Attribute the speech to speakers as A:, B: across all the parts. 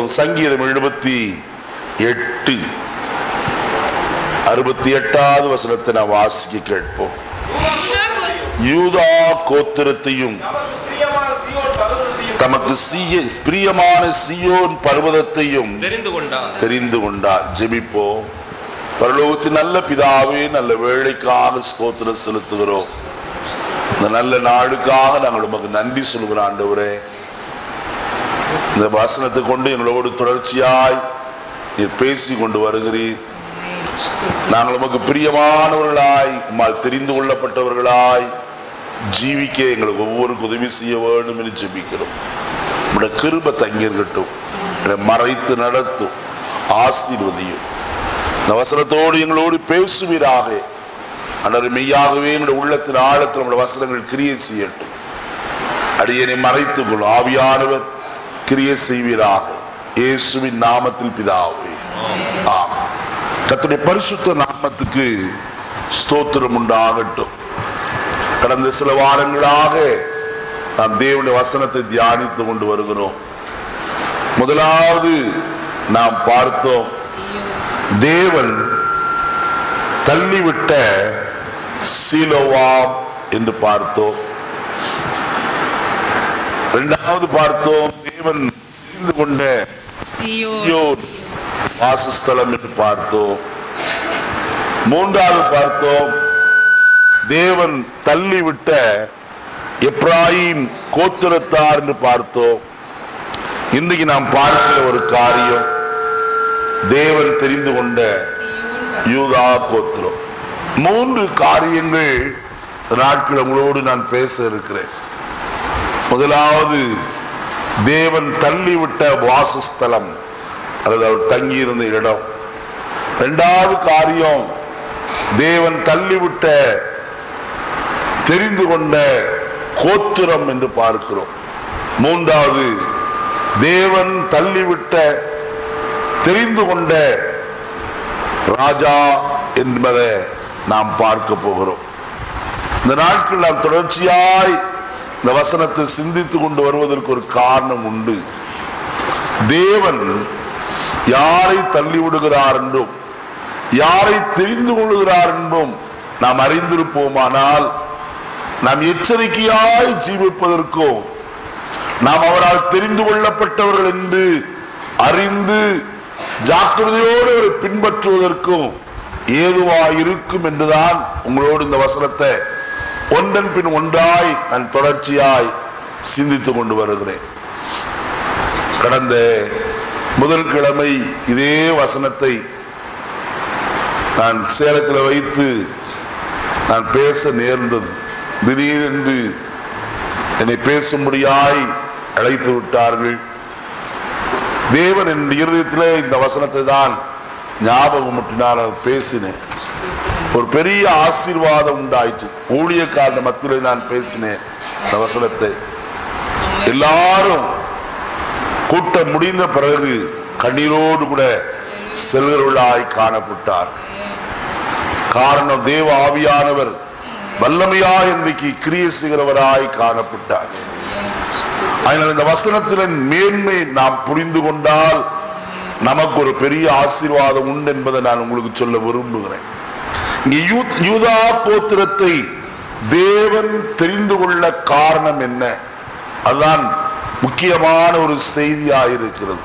A: சங்கீதம் எழுபத்தி எட்டு அறுபத்தி எட்டாவது வசனத்தை நான் வாசிக்க கேட்போம் யூதா கோத்திரத்தையும்
B: நமக்கு பிரியமான சீயோன்
A: தமக்கு சீய பிரியமான சியோன்
B: பர்வதத்தையும்
A: பர்வதத்தையும்
B: தெரிந்து கொண்டார்
A: தெரிந்து கொண்டார் ஜெபிப்போம் பரலோகத்தின் நல்ல பிதாவே நல்ல வேலைக்காக ஸ்தோத்திரம் செலுத்துகிறோம் இந்த நல்ல நாளுக்காக நாங்கள் உமக்கு நன்றி சொல்கிறோம் ஆண்டவரே இந்த வசனத்தை கொண்டு எங்களோடு தொடர்ச்சியாய் நீர் பேசி கொண்டு வருகிறீர் நாங்கள் உமக்கு பிரியமானவர்களாய் உம்மால் தெரிந்து கொள்ளப்பட்டவர்களாய் ஜீவிக்க எங்களுக்கு ஒவ்வொருக்கு உதவி செய்ய வேண்டும் என்று ஜெபிக்கிறோம் உடைய கிருப தங்கியிருக்கட்டும் என்னை மறைத்து நடத்தும் ஆசீர்வதியும் இந்த வசனத்தோடு எங்களோடு பேசுவீராக அன்றரை மெய்யாகவே எங்களுடைய உள்ளத்தின் ஆழத்தில் நம்முடைய வசனங்கள் கிரியை செய்யட்டும் அடியனை மறைத்துக் கொள்ளும் ஆவியானவர் கிரியை செய்வீராக இயேசுவின் நாமத்தில் பிதாவே ஆம் கர்த்தருடைய பரிசுத்த நாமத்துக்கு ஸ்தோத்திரம் உண்டாகட்டும் கடந்த சில வாரங்களாக நாம் தேவனுடைய வசனத்தை தியானித்து கொண்டு வருகிறோம் முதலாவது நாம் பார்த்தோம் தேவன் தள்ளிவிட்ட சீலோவாம் என்று பார்த்தோம் இரண்டாவது பார்த்தோம் தேவன் தெரிந்து கொண்ட சியோன் வாசஸ்தலம் என்று பார்த்தோம் மூன்றாவது பார்த்தோம் தேவன் தள்ளிவிட்ட எப்ராயிம் கோத்திரத்தார் என்று பார்த்தோம் இன்றைக்கு நாம் பார்க்கிற ஒரு காரியம் தேவன் தெரிந்து கொண்ட யூதா கோத்திரம் மூன்று காரியங்கள் இந்த நாட்கள் உங்களோடு நான் பேச இருக்கிறேன் முதலாவது தேவன் தள்ளிவிட்ட வாசஸ்தலம் அல்லது அவர் தங்கியிருந்த இடம் இரண்டாவது காரியம் தேவன் தள்ளிவிட்ட தெரிந்து கொண்ட கோத்திரம் என்று பார்க்கிறோம் மூன்றாவது தேவன் தள்ளிவிட்ட தெரிந்து கொண்ட ராஜா என்பதை நாம் பார்க்க போகிறோம் இந்த நாட்கள் நாம் தொடர்ச்சியாய் இந்த வசனத்தை சிந்தித்து கொண்டு வருவதற்கு ஒரு காரணம் உண்டு தேவன் யாரை தள்ளி விடுகிறார் என்றும் யாரை தெரிந்து கொள்ளுகிறார் என்றும் நாம் அறிந்திருப்போமானால் நாம் எச்சரிக்கையாய் ஜீவிப்பதற்கும் நாம் அவரால் தெரிந்து கொள்ளப்பட்டவர்கள் என்று அறிந்து ஜாக்கிரதையோடு அவரை பின்பற்றுவதற்கும் ஏதுவா இருக்கும் என்றுதான் உங்களோடு இந்த வசனத்தை ஒன்றன் பின் ஒன்றாய் நான் தொடர்ச்சியாய் சிந்தித்துக் கொண்டு வருகிறேன் கடந்த முதல் கிழமை இதே வசனத்தை நான் சேலத்தில் வைத்து நான் பேச நேர்ந்தது திடீரென்று என்னை பேசும்படியாய் அழைத்து விட்டார்கள் தேவன் என் இருதயத்திலே இந்த வசனத்தை தான் ஞாபகம் முட்டினால் பேசினேன் ஒரு பெரிய ஆசீர்வாதம் உண்டாயிற்று ஊழியக்காரன மத்தியிலே நான் பேசினேன் இந்த வசனத்தை எல்லாரும் கூட்டம் முடிந்த பிறகு கண்ணீரோடு கூட செல்கிறவர்களாய் காணப்பட்டார் காரணம் தேவ ஆவியானவர் வல்லமையா இன்றைக்கு கிரியை செய்கிறவராய் காணப்பட்டார் அதனால் இந்த வசனத்தின் மேன்மை நாம் புரிந்து கொண்டால் நமக்கு ஒரு பெரிய ஆசீர்வாதம் உண்டு என்பதை நான் உங்களுக்கு சொல்ல விரும்புகிறேன் இங்கே யூ- யூதா கோத்திரத்தை தேவன் தெரிந்து கொள்ள காரணம் என்ன அதுதான் முக்கியமான ஒரு செய்தியாயிருக்கிறது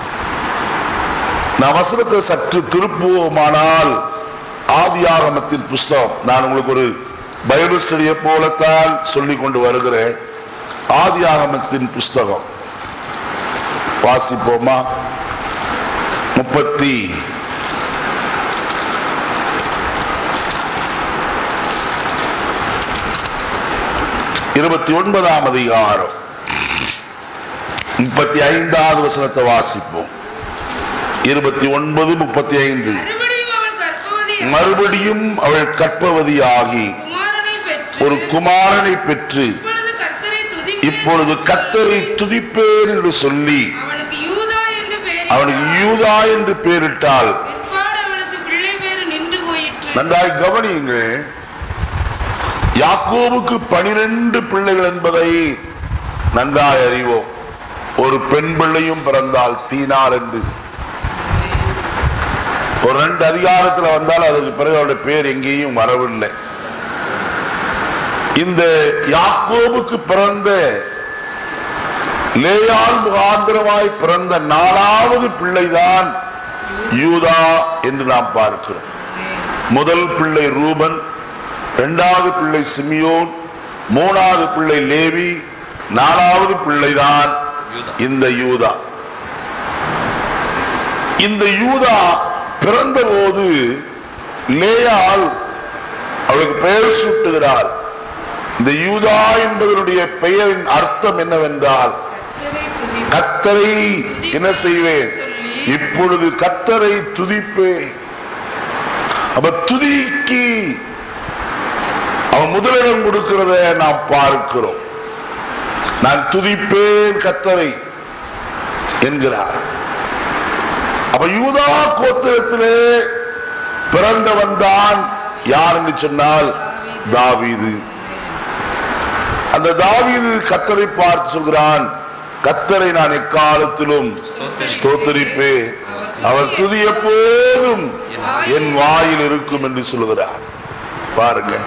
A: நான் வசனத்தை சற்று திருப்புவோமானால் ஆதியாகமத்தின் புஸ்தகம் நான் உங்களுக்கு ஒரு பைபிள் ஸ்டடியை போலத்தான் சொல்லிக் கொண்டு வருகிறேன் ஆதியாகமத்தின் புஸ்தகம் வாசிப்போமா முப்பத்தி இருபத்தி ஒன்பதாம் அதிகாரம் முப்பத்தி ஐந்தாவது வசனத்தை வாசிப்போம் இருபத்தி ஒன்பது முப்பத்தி ஐந்து
C: மறுபடியும் அவள் கர்ப்பவதி
A: மறுபடியும் அவள் கற்பவதியாகி
C: குமாரனை பெற்று
A: ஒரு குமாரனை பெற்று
C: இப்பொழுது கர்த்தரை துதிப்பேன்
A: இப்பொழுது கத்தரை துதிப்பேன் என்று சொல்லி
C: அவனுக்கு யூதா என்று பெயர்
A: அவனுக்கு யூதா என்று பெயரிட்டால்
C: பிற்பாடு அவளுக்கு பிள்ளை பேரு நின்று போயிற்று
A: நன்றாய் கவனியுங்கள் யாக்கோபுக்கு பனிரெண்டு பிள்ளைகள் என்பதை நன்றாய் அறிவோம் ஒரு பெண் பிள்ளையும் பிறந்தால் தீனாள் என்று ஒரு ரெண்டு அதிகாரத்துல வந்தால் அதற்கு பிறகு அவருடைய பேர் எங்கேயும் வரவில்லை இந்த யாக்கோபுக்கு பிறந்த லேயால் முகாந்திரமாய் பிறந்த நாலாவது பிள்ளைதான் யூதா என்று நாம் பார்க்கிறோம் முதல் பிள்ளை ரூபன் இரண்டாவது பிள்ளை சிமியோன் மூணாவது பிள்ளை லேவி நாலாவது பிள்ளைதான்
B: யூதா.
A: இந்த யூதா இந்த யூதா பிறந்தபோது லேயால் அவளுக்கு பெயர் சூட்டுகிறாள் இந்த யூதா என்பதனுடைய பெயரின் அர்த்தம் என்னவென்றால்
C: கர்த்தரை துதி
A: கத்தரை என்ன செய்வேன் இப்பொழுது கத்தரை துதிப்பேன் அப்ப துதிக்கு அவன் முதலிடம் கொடுக்கிறத நாம் பார்க்கிறோம் நான் துதிப்பேன் கத்தரை என்கிறார் அப்ப யூதா கோத்திரத்திலே பிறந்தவன் தான் யார் என்று சொன்னால் தாவீது அந்த தாவீது கத்தரை பார்த்து சொல்கிறான் கத்தரை நான் எக்காலத்திலும் ஸ்தோத்தரிப்பேன் அவர் துதி எப்போதும் என் வாயில் இருக்கும் என்று சொல்லுகிறார் பாருங்க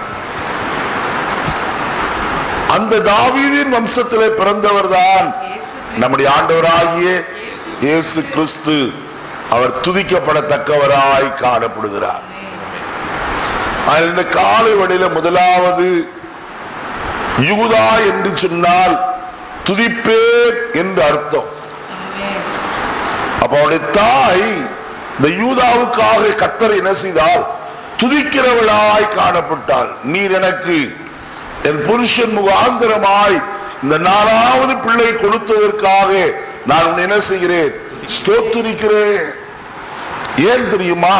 A: அந்த தாவீதின் வம்சத்திலே பிறந்தவர் தான் நம்முடைய ஆண்டவராகிய இயேசு கிறிஸ்து அவர் துதிக்கப்படத்தக்கவராய் காணப்படுகிறார் அதில் இந்த காலை வழியில முதலாவது யூதா என்று சொன்னால் துதிப்பேர் என்று அர்த்தம் அப்ப அவருடைய தாய் இந்த யூதாவுக்காக கத்தரை என்ன செய்தால் துதிக்கிறவளாய் காணப்பட்டாள் நீர் எனக்கு என் புருஷன் முகாந்திரமாய் இந்த நாலாவது பிள்ளை கொடுத்ததற்காக நான் உன்னை என்ன செய்கிறேன் ஸ்தோத்திரிக்கிறேன் ஏன் தெரியுமா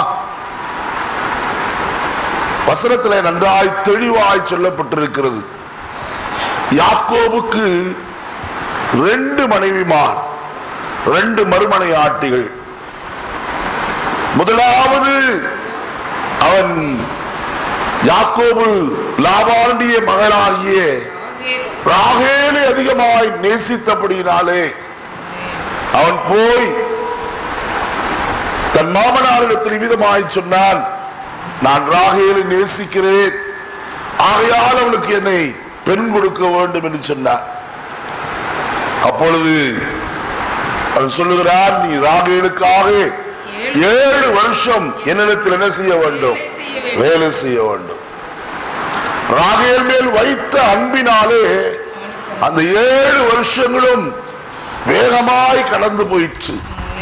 A: வசனத்தில் நன்றாய் தெளிவாய் சொல்லப்பட்டிருக்கிறது யாக்கோபுக்கு ரெண்டு மனைவிமார் ரெண்டு மறுமனை ஆட்டிகள் முதலாவது அவன் யாக்கோபு லாபாண்டிய மகளாகிய ராகேலை அதிகமாய் நேசித்தபடியினாலே அவன் போய் தன் மாமனாரிடத்தில் விதமாய் சொன்னான் நான் ராகேலை நேசிக்கிறேன் ஆகையால் அவளுக்கு என்னை பெண் கொடுக்க வேண்டும் என்று சொன்னார் அப்பொழுது அவன் சொல்லுகிறான் நீ ராகேலுக்காக ஏழு வருஷம் என்னிடத்தில் என்ன செய்ய வேண்டும் வேலை செய்ய வேண்டும் ராகேல் மேல் வைத்த அன்பினாலே அந்த ஏழு வருஷங்களும் வேகமாய் கடந்து போயிற்று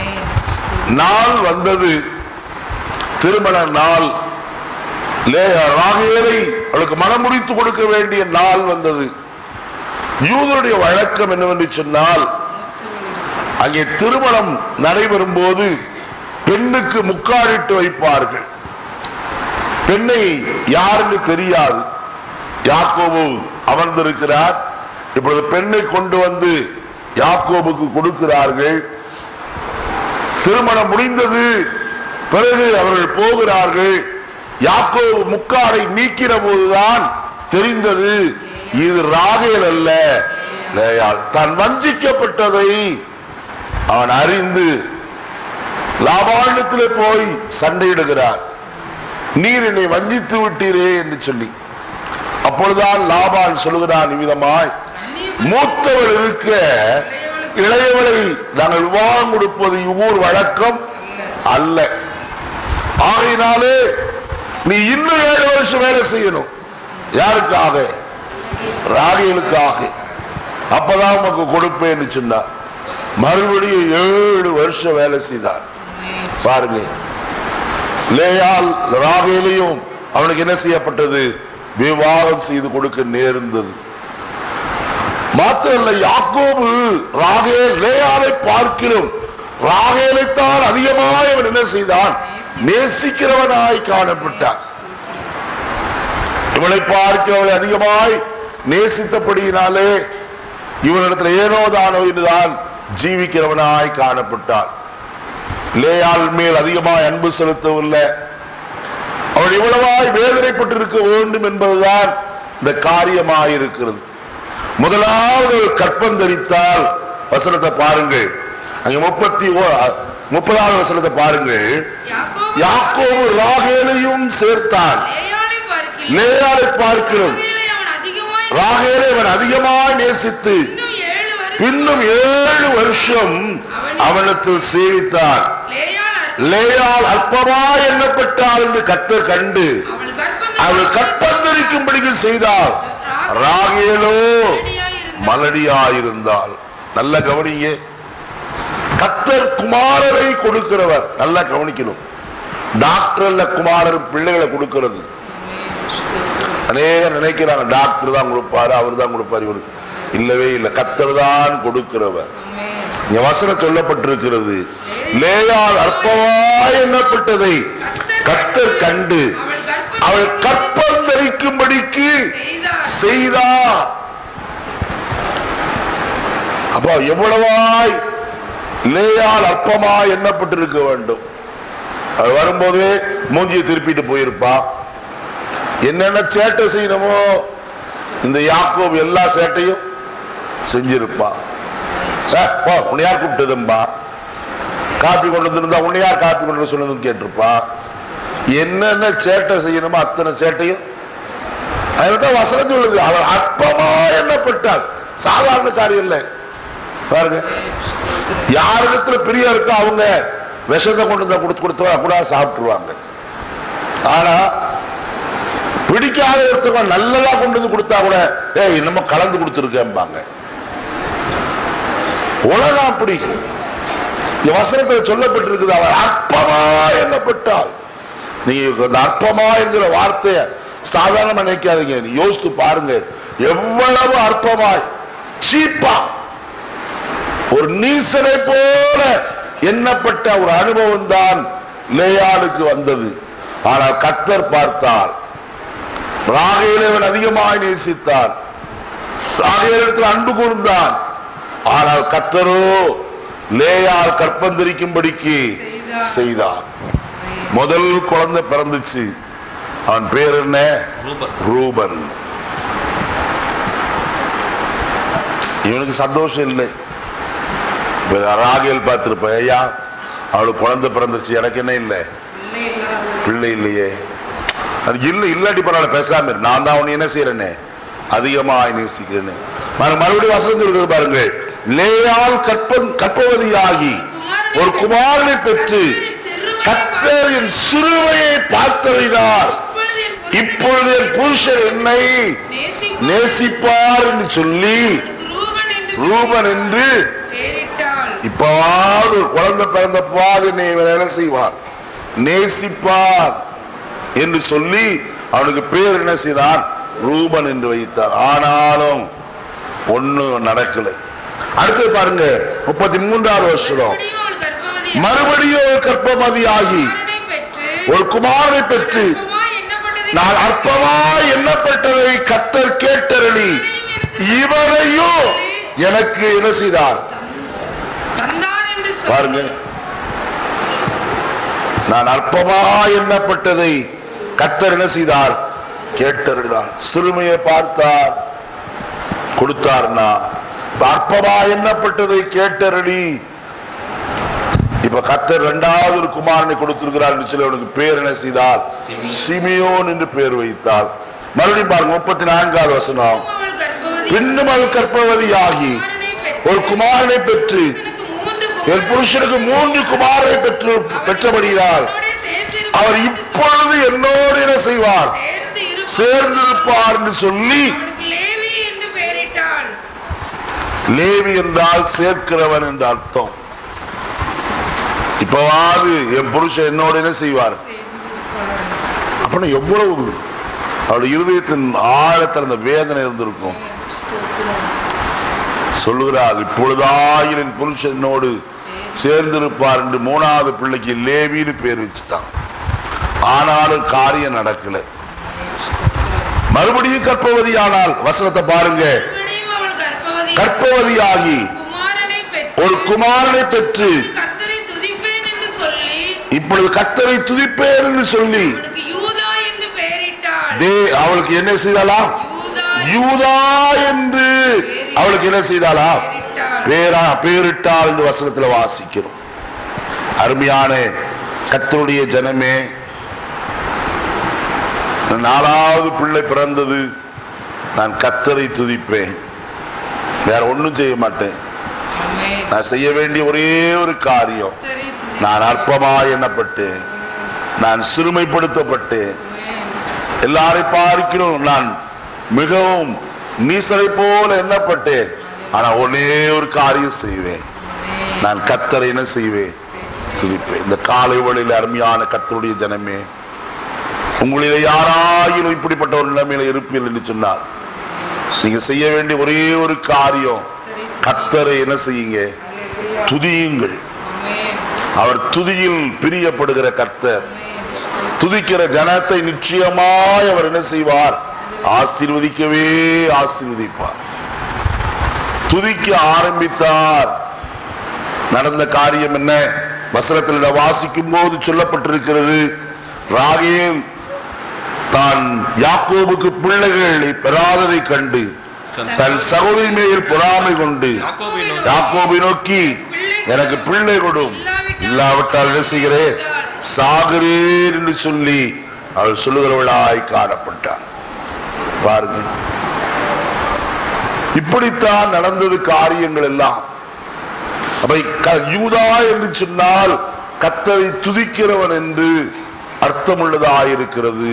A: நாள் வந்தது திருமண நாள் லேயா ராகேலை அவளுக்கு மனம் முடித்து கொடுக்க வேண்டிய நாள் வந்தது யூதருடைய வழக்கம் என்னவென்று சொன்னால் அங்கே திருமணம் நடைபெறும் போது பெண்ணுக்கு முக்காடிட்டு வைப்பார்கள் பெண்ணை யாருன்னு தெரியாது யாக்கோபு அமர்ந்திருக்கிறார் இப்பொழுது பெண்ணை கொண்டு வந்து யாக்கோபுக்கு கொடுக்கிறார்கள் திருமணம் முடிந்தது பிறகு அவர்கள் போகிறார்கள் யாக்கோபு முக்காடை நீக்கிற போதுதான் தெரிந்தது இது ராகேல் அல்ல லேயாள் தான் வஞ்சிக்கப்பட்டதை அவன் அறிந்து லாபாண்டத்திலே போய் சண்டையிடுகிறார் நீர் என்னை வஞ்சித்து விட்டீரே என்று சொல்லி அப்பொழுதுதான் லாபான் சொல்லுகிறான் இவ்விதமாய் மூத்தவள் இருக்க இளையவளை நாங்கள் விவாகம் கொடுப்பது ஊர் வழக்கம் அல்ல ஆகையினாலே நீ இன்னும் ஏழு வருஷம் வேலை செய்யணும் யாருக்காக ராகிகளுக்காக அப்பதான் உனக்கு கொடுப்பேன்னு சொன்னார் மறுபடியும் ஏழு வருஷம் வேலை செய்தார் பாருங்க லேயால் ராகேலையும் அவனுக்கு என்ன செய்யப்பட்டது விவாகம் செய்து கொடுக்க நேர்ந்தது மாத்திரல்ல யாக்கோபு ராகேல் லேயாலை பார்க்கிறோம் ராகேலைத்தான் அதிகமாய் அவன் என்ன செய்தான் நேசிக்கிறவனாய் காணப்பட்டான் இவளை பார்க்கிறவளை அதிகமாய் நேசித்தபடியினாலே இவனிடத்துல ஏனோ தானோ என்றுதான் ஜீவிக்கிறவனாய் காணப்பட்டான் லேயாள் மேல் அதிகமாய் அன்பு செலுத்தவில்லை அவள் இவ்வளவாய் வேதனைப்பட்டிருக்க வேண்டும் என்பதுதான் இந்த காரியமாய் இருக்கிறது முதலாவது அவள் கற்பம் தரித்தால் வசனத்தை பாருங்கள் அங்க முப்பத்தி ஓ- முப்பதாவது வசனத்தை பாருங்கள்
C: யாக்கோபு
A: யாக்கோபு ராகேலையும் சேர்த்தான்
C: லேயாளை பார்க்கில்
A: லேயாளை பார்க்கிறோம்
C: ராகேலை அவன் அதிகமாய்
A: ராகேலை அவன் அதிகமாய் நேசித்து
C: இன்னும் ஏழு வருஷம்
A: பின்னும் ஏழு வருஷம் அவனத்தில் சேவித்தான்
C: லேயாள் அற்ப-
A: லேயால் அற்பமாய் எண்ணப்பட்டாள் என்று கத்தர் கண்டு
C: அவள் கர்ப்பம்
A: அவள் கற்பந்தரிக்கும்படிக்கு செய்தாள் ராகேலோ மலடியாயிருந்தாள் நல்ல கவனிங்க கத்தர் குமாரரை கொடுக்கிறவர் நல்லா கவனிக்கணும் டாக்டர்ல குமாரர் பிள்ளைகளை கொடுக்கிறது அநேகர் நினைக்கிறாங்க டாக்டர் தான் கொடுப்பாரு அவர் தான் கொடுப்பாரு இவர் இல்லவே இல்லை கத்தர் தான் கொடுக்கிறவர் இங்க வசனம் சொல்லப்பட்டிருக்கிறது லேயால் அற்பமாய் எண்ணப்பட்டதை கத்தர் கண்டு
C: அவள் கர்ப்பம்
A: அவள் கற்பம் தரிக்கும்படிக்கு
C: செய்தார்
A: செய்தார் அப்போ எவ்வளவாய் லேயால் அற்பமாய் எண்ணப்பட்டிருக்க வேண்டும் அது வரும்போது மூஞ்சியை திருப்பிட்டு போயிருப்பா என்னென்ன சேட்டை செய்யணுமோ இந்த யாக்கோப் எல்லா சேட்டையும் செஞ்சிருப்பா ஏ, போ உன்னை யார் கூப்பிட்டதும்பா காப்பி கொண்டு வந்திருந்தா உன்னை யார் காப்பி கொண்டு வர சொன்னதுன்னு கேட்டிருப்பா என்னென்ன சேட்டை செய்யணுமோ அத்தனை சேட்டையும் அதுதான் வசனம் சொல்லுது அவர் அற்பமா எண்ணப்பட்டார் சாதாரண காரியம் இல்லை பாருங்க யாரிடத்துல பிரியம் இருக்கோ அவங்க விஷத்தை கொண்டு வந்து கொடுத்து கொடுத்தா கூட சாப்பிட்டுருவாங்க ஆனா பிடிக்காத ஒருத்தவங்க நல்லதா கொண்டு வந்து கொடுத்தா கூட ஏய் என்னமோ கலந்து கொடுத்துருக்கேன்பாங்க உலகம் அப்படி இந்த வசனத்தில் சொல்லப்பட்டிருக்குது அவர் அற்பமா எண்ணப்பட்டால் நீங்க அந்த அற்பமா என்கிற வார்த்தையை சாதாரணமா நினைக்காதீங்க நீ யோசித்து பாருங்க எவ்வளவு அற்பமாய் சீப்பா ஒரு நீசனை போல எண்ணப்பட்ட ஒரு அனுபவம் தான் லேயாளுக்கு வந்தது ஆனால் கத்தர் பார்த்தார் ராகேலவன் அதிகமாய் நேசித்தான் ராகேலிடத்தில் அன்பு கூர்ந்தான் ஆனால் கத்தரோ லேயால் கற்பந்தரிக்கும்படிக்கு செய்தார் முதல் குழந்தை பிறந்துச்சு அவன் பேர் என்ன
B: ரூபன்
A: ரூபன் இவனுக்கு சந்தோஷம் இல்லை இப்ப ராகேல் பார்த்திருப்ப ஐயா அவளுக்கு குழந்தை பிறந்துருச்சு எனக்கு என்ன இல்லை
C: பிள்ளை இல்லாத
A: பிள்ளை இல்லையே அது இல்லை இல்லாட்டி பரவாயில்ல பேசாம இரு. நான் தான் உன்னை என்ன செய்யறேனே அதிகமாய் நேசிக்கிறேனே மறு- மறுபடியும் வசனம் இருக்குது பாருங்க லேயால் கற்பன் கற்பவதியாகி ஒரு குமாரனை பெற்று கத்தர் என் சிறுமையை பார்த்தறினார் இப்பொழுது என் புருஷன் என்னை நேசிப்பார் என்று சொல்லி
C: ரூபன் என்று
A: ரூபன் என்று
C: பெயரிட்டாள்
A: இப்பவாவது ஒரு குழந்தை பிறந்த போது என்னை இவன் என்ன செய்வார் நேசிப்பார் என்று சொல்லி அவனுக்கு பேர் என்ன செய்தான் ரூபன் என்று வைத்தார் ஆனாலும் ஒண்ணும் நடக்கலை அடுத்து பாருங்க முப்பத்தி மூன்றாவது வருஷம்
C: மறுபடியும் அவள் கர்ப்பவதி
A: மறுபடியும் ஒரு கற்பமதியாகி
C: குமாரனை பெற்று
A: ஒரு குமாரனை பெற்று
C: அற்பமாய் எண்ணப்பட்டதை
A: நான் அற்பமாய் எண்ணப்பட்டதை கத்தர் கேட்டருளி இவனையும் எனக்கு என்ன செய்தார்
C: தந்தார் என்று சொல்லி
A: பாருங்க நான் அற்பமா எண்ணப்பட்டதை கத்தர் என்ன செய்தார் கேட்டருளார் சிறுமையை பார்த்தார் கொடுத்தார்னா இப்ப அற்பமா எண்ணப்பட்டதை கேட்டருளி இப்ப கத்தர் இரண்டாவது ஒரு குமாரனை கொடுத்திருக்கிறார் என்று சொல்லி அவனுக்கு பேர் என்ன செய்தார் சிமியோன் என்று பேர் வைத்தார் மறுபடியும் பாருங்க முப்பத்தி நான்காவது வசனம்
C: அவள் கர்ப்பவதி
A: பின்னும் அவள் கற்பவதியாகி
C: குமாரனை பெற்று
A: ஒரு குமாரனை பெற்று
C: புருஷனுக்கு மூன்று
A: என் புருஷனுக்கு மூன்று குமாரரை பெற்று பெற்றபடியால் அவர் இப்பொழுது என்னோடு என்ன செய்வார்
C: சேர்த்து இருப்பார்
A: சேர்ந்திருப்பார் என்று சொல்லி
C: அவனுக்கு லேவி என்று பெயரிட்டாள்
A: லேவி என்றால் சேர்க்கிறவன் என்று அர்த்தம் இப்பவாது என் புருஷன் என்னோடு என்ன செய்வார் அப்படின்னா எவ்வளவு அவருடைய இருதயத்தின் ஆழத்தில் அந்த வேதனை இருந்திருக்கும் சொல்லுகிறார் இப்பொழுதாயில் என் புருஷனோடு சேர்ந்திருப்பார் என்று மூணாவது பிள்ளைக்கு லேவின்னு பேர் வச்சுட்டான் ஆனாலும் காரியம் நடக்கல மறுபடியும் கற்பவதி ஆனால் வசனத்தை பாருங்க
C: மறுபடியும் அவள் கர்ப்பவதி
A: கற்பவதியாகி
C: குமாரனை பெற்று
A: ஒரு குமாரனை பெற்று
C: கர்த்தரை துதிப்பேன் என்று சொல்லி
A: இப்பொழுது கத்தரை துதிப்பேன் என்று சொல்லி
C: அவனுக்கு யூதா என்று பெயரிட்டாள்
A: தே அவளுக்கு என்ன செய்தாலாம்
C: யூதா
A: யூதா என்று அவளுக்கு என்ன செய்தாளா
C: பெயரிட்டாள்
A: பேரா பேரிட்டால் இந்த வசனத்துல வாசிக்கிறோம் அருமையான கத்தருடைய ஜனமே நாலாவது பிள்ளை பிறந்தது நான் கத்தரை துதிப்பேன் வேற ஒண்ணும் செய்ய மாட்டேன்
C: ஆமென்.
A: நான் செய்ய வேண்டிய ஒரே ஒரு காரியம்
C: கர்த்தரை துதி-
A: நான் அற்பமா எண்ணப்பட்டேன் நான் சிறுமைப்படுத்தப்பட்டேன்
C: ஆமென்.
A: எல்லாரை பார்க்கிறோம் நான் மிகவும் நீசரை போல எண்ணப்பட்டேன் ஆனா ஒரே ஒரு காரியம் செய்வேன் நான் கத்தரை என்ன செய்வேன் துதிப்பேன் இந்த காலை வழியில் அருமையான கத்தருடைய ஜனமே உங்களிலே யாராயிலும் இப்படிப்பட்ட ஒரு நிலைமையில இருப்பீர்கள் என்று சொன்னார் நீங்க செய்ய வேண்டிய ஒரே ஒரு காரியம் கத்தரை என்ன செய்யுங்க துதியுங்கள்
C: ஆமென்.
A: அவர் துதியில் பிரியப்படுகிற கர்த்தர் துதிக்கிற ஜனத்தை நிச்சயமாய் அவர் என்ன செய்வார் ஆசீர்வதிக்கவே ஆசீர்வதிப்பார் துதிக்க ஆரம்பித்தார் நடந்த காரியம் என்ன வசனத்தில் வாசிக்கும் போது சொல்லப்பட்டிருக்கிறது ராகேல் தான் யாக்கோபுக்கு பிள்ளைகளை பெறாததை கண்டு தன் சகோதரி மேல் பொறாமை கொண்டு
B: யாக்கோபை நோக்கி
A: யாக்கோபை நோக்கி எனக்கு பிள்ளை கொடும் இல்லாவிட்டால் என்ன செய்கிறேன் சாகிறேன் என்று சொல்லி அவள் சொல்லுகிறவளாய் காணப்பட்டார் பாருங்க இப்படித்தான் நடந்தது காரியங்கள் எல்லாம் அவை க- யூதா என்று சொன்னால் கத்தரை துதிக்கிறவன் என்று அர்த்தமுள்ளதாயிருக்கிறது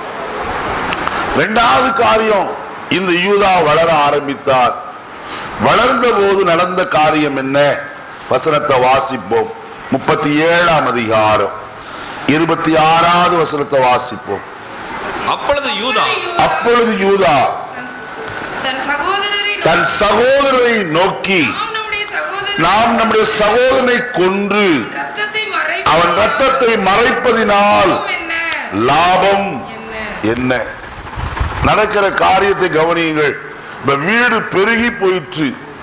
A: இரண்டாவது காரியம் இந்த யூதா வளர ஆரம்பித்தார் வளர்ந்த போது நடந்த காரியம் என்ன வசனத்தை வாசிப்போம் முப்பத்தி ஏழாம் அதிகாரம் இருபத்தி ஆறாவது வசனத்தை வாசிப்போம்
B: அப்பொழுது யூதா
A: அப்பொழுது யூதா
C: தன் சகோதரரை
A: தன் சகோதரரை நோக்கி
C: நாம் நம்முடைய சகோதரர்
A: நாம் நம்முடைய சகோதரனை கொன்று
C: ரத்தத்தை மறை
A: அவன் ரத்தத்தை மறைப்பதினால்
C: என்ன
A: லாபம்
C: என்ன
A: என்ன நடக்கிற காரியத்தை கவனியுங்கள் இப்ப வீடு பெருகி போயிற்று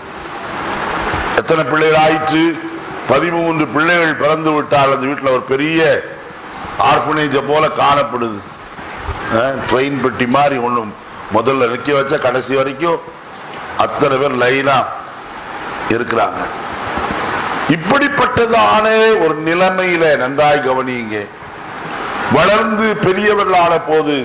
A: எத்தனை பிள்ளைகள் ஆயிற்று பதிமூன்று பிள்ளைகள் பிறந்து விட்டால் அந்த வீட்டில் ஒரு பெரிய ஆர்ஃபனேஜை போல காணப்படுது ட்ரெயின் பெட்டி மாதிரி ஒன்றும் முதல்ல நிற்க வச்ச கடைசி வரைக்கும் அத்தனை பேர் லைனா இருக்கிறாங்க இப்படிப்பட்டதான ஒரு நிலைமையில நன்றாய் கவனியுங்க வளர்ந்து பெரியவர்களான போது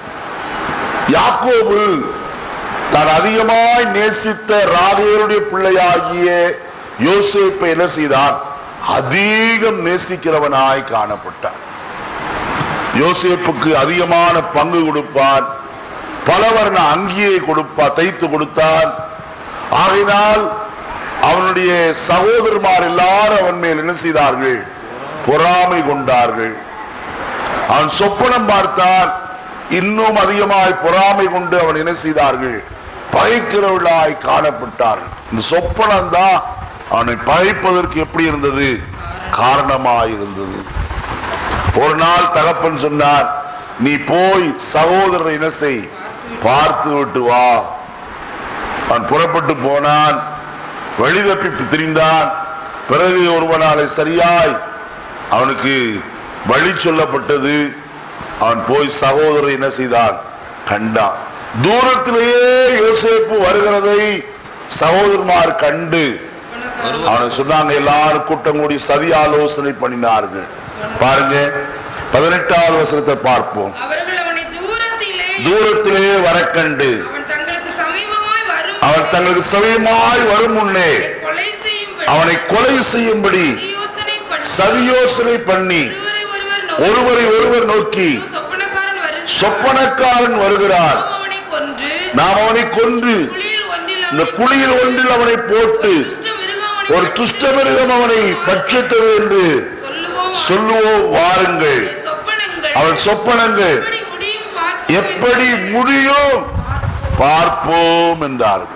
A: யாக்கோபு தான் அதிகமாய் நேசித்த ராகேலுடைய பிள்ளையாகிய யோசேப்பை என்ன செய்தான் அதிகம் நேசிக்கிறவனாய் காணப்பட்டார் யோசேப்புக்கு அதிகமான பங்கு கொடுப்பான் பலவர்ண அங்கியை கொடுப்பா தைத்து கொடுத்தான் ஆகையினால் அவனுடைய சகோதரமார் எல்லாரும் அவன் மேல் என்ன செய்தார்கள் பொறாமை கொண்டார்கள் அவன் சொப்பனம் பார்த்தான் இன்னும் அதிகமாய் பொறாமை கொண்டு அவன் என்ன செய்தார்கள் பகைக்கிறவர்களாய் காணப்பட்டார்கள் இந்த சொப்பனம் தான் அவனை பகைப்பதற்கு எப்படி இருந்தது காரணமாய் இருந்தது ஒரு நாள் தகப்பன் சொன்னார் நீ போய் சகோதரரை என்ன செய் பார்த்து விட்டு வா அவன் புறப்பட்டு போனான் வழி தப்பி திரிந்தான் பிறகு ஒருவனாலே சரியாய் அவனுக்கு வழி சொல்லப்பட்டது அவன் போய் சகோதரரை என்ன செய்தான் கண்டான் தூரத்திலேயே யோசேப்பு வருகிறதை சகோதரமார் கண்டு அவனை சொன்னாங்க எல்லாரும் கூட்டம் கூடி சதி ஆலோசனை பண்ணினார்கள் பாருங்க பதினெட்டாவது வசனத்தை பார்ப்போம்
C: அவர்கள் அவனை தூரத்திலே
A: தூரத்திலே வரக்கண்டு
C: அவன் தங்களுக்கு சமீபமாய் வரும்
A: அவன் தங்களுக்கு சமயமாய் வரும் முன்னே
C: அவனை கொலை செய்யும்படி
A: அவனை கொலை செய்யும்படி
C: யோசனை பண்ணி
A: சதியோசனை பண்ணி
C: ஒருவரை ஒருவர் நோக்கி
A: ஒருவரை ஒருவர் நோக்கி
C: இதோ சொப்பனக்காரன் வருகிறான்
A: சொப்பனக்காரன் வருகிறான்
C: நாம் அவனை கொன்று
A: நாம் அவனை கொன்று
C: குழியில் ஒன்றில்
A: இந்த
C: அவனை
A: குழியில் ஒன்றில் அவனை போட்டு
C: துஷ்ட மிருகம் அவனை
A: ஒரு துஷ்ட மிருகம் அவனை பட்சித்தது என்று
C: சொல்லுவோம்
A: சொல்லுவோம் வாருங்கள்
C: அவனுடைய சொப்பனங்கள்
A: அவன் சொப்பனங்கள்
C: எப்படி முடியும் பார்ப்போம்
A: எப்படி முடியும் பார்ப்போம் என்றார்கள்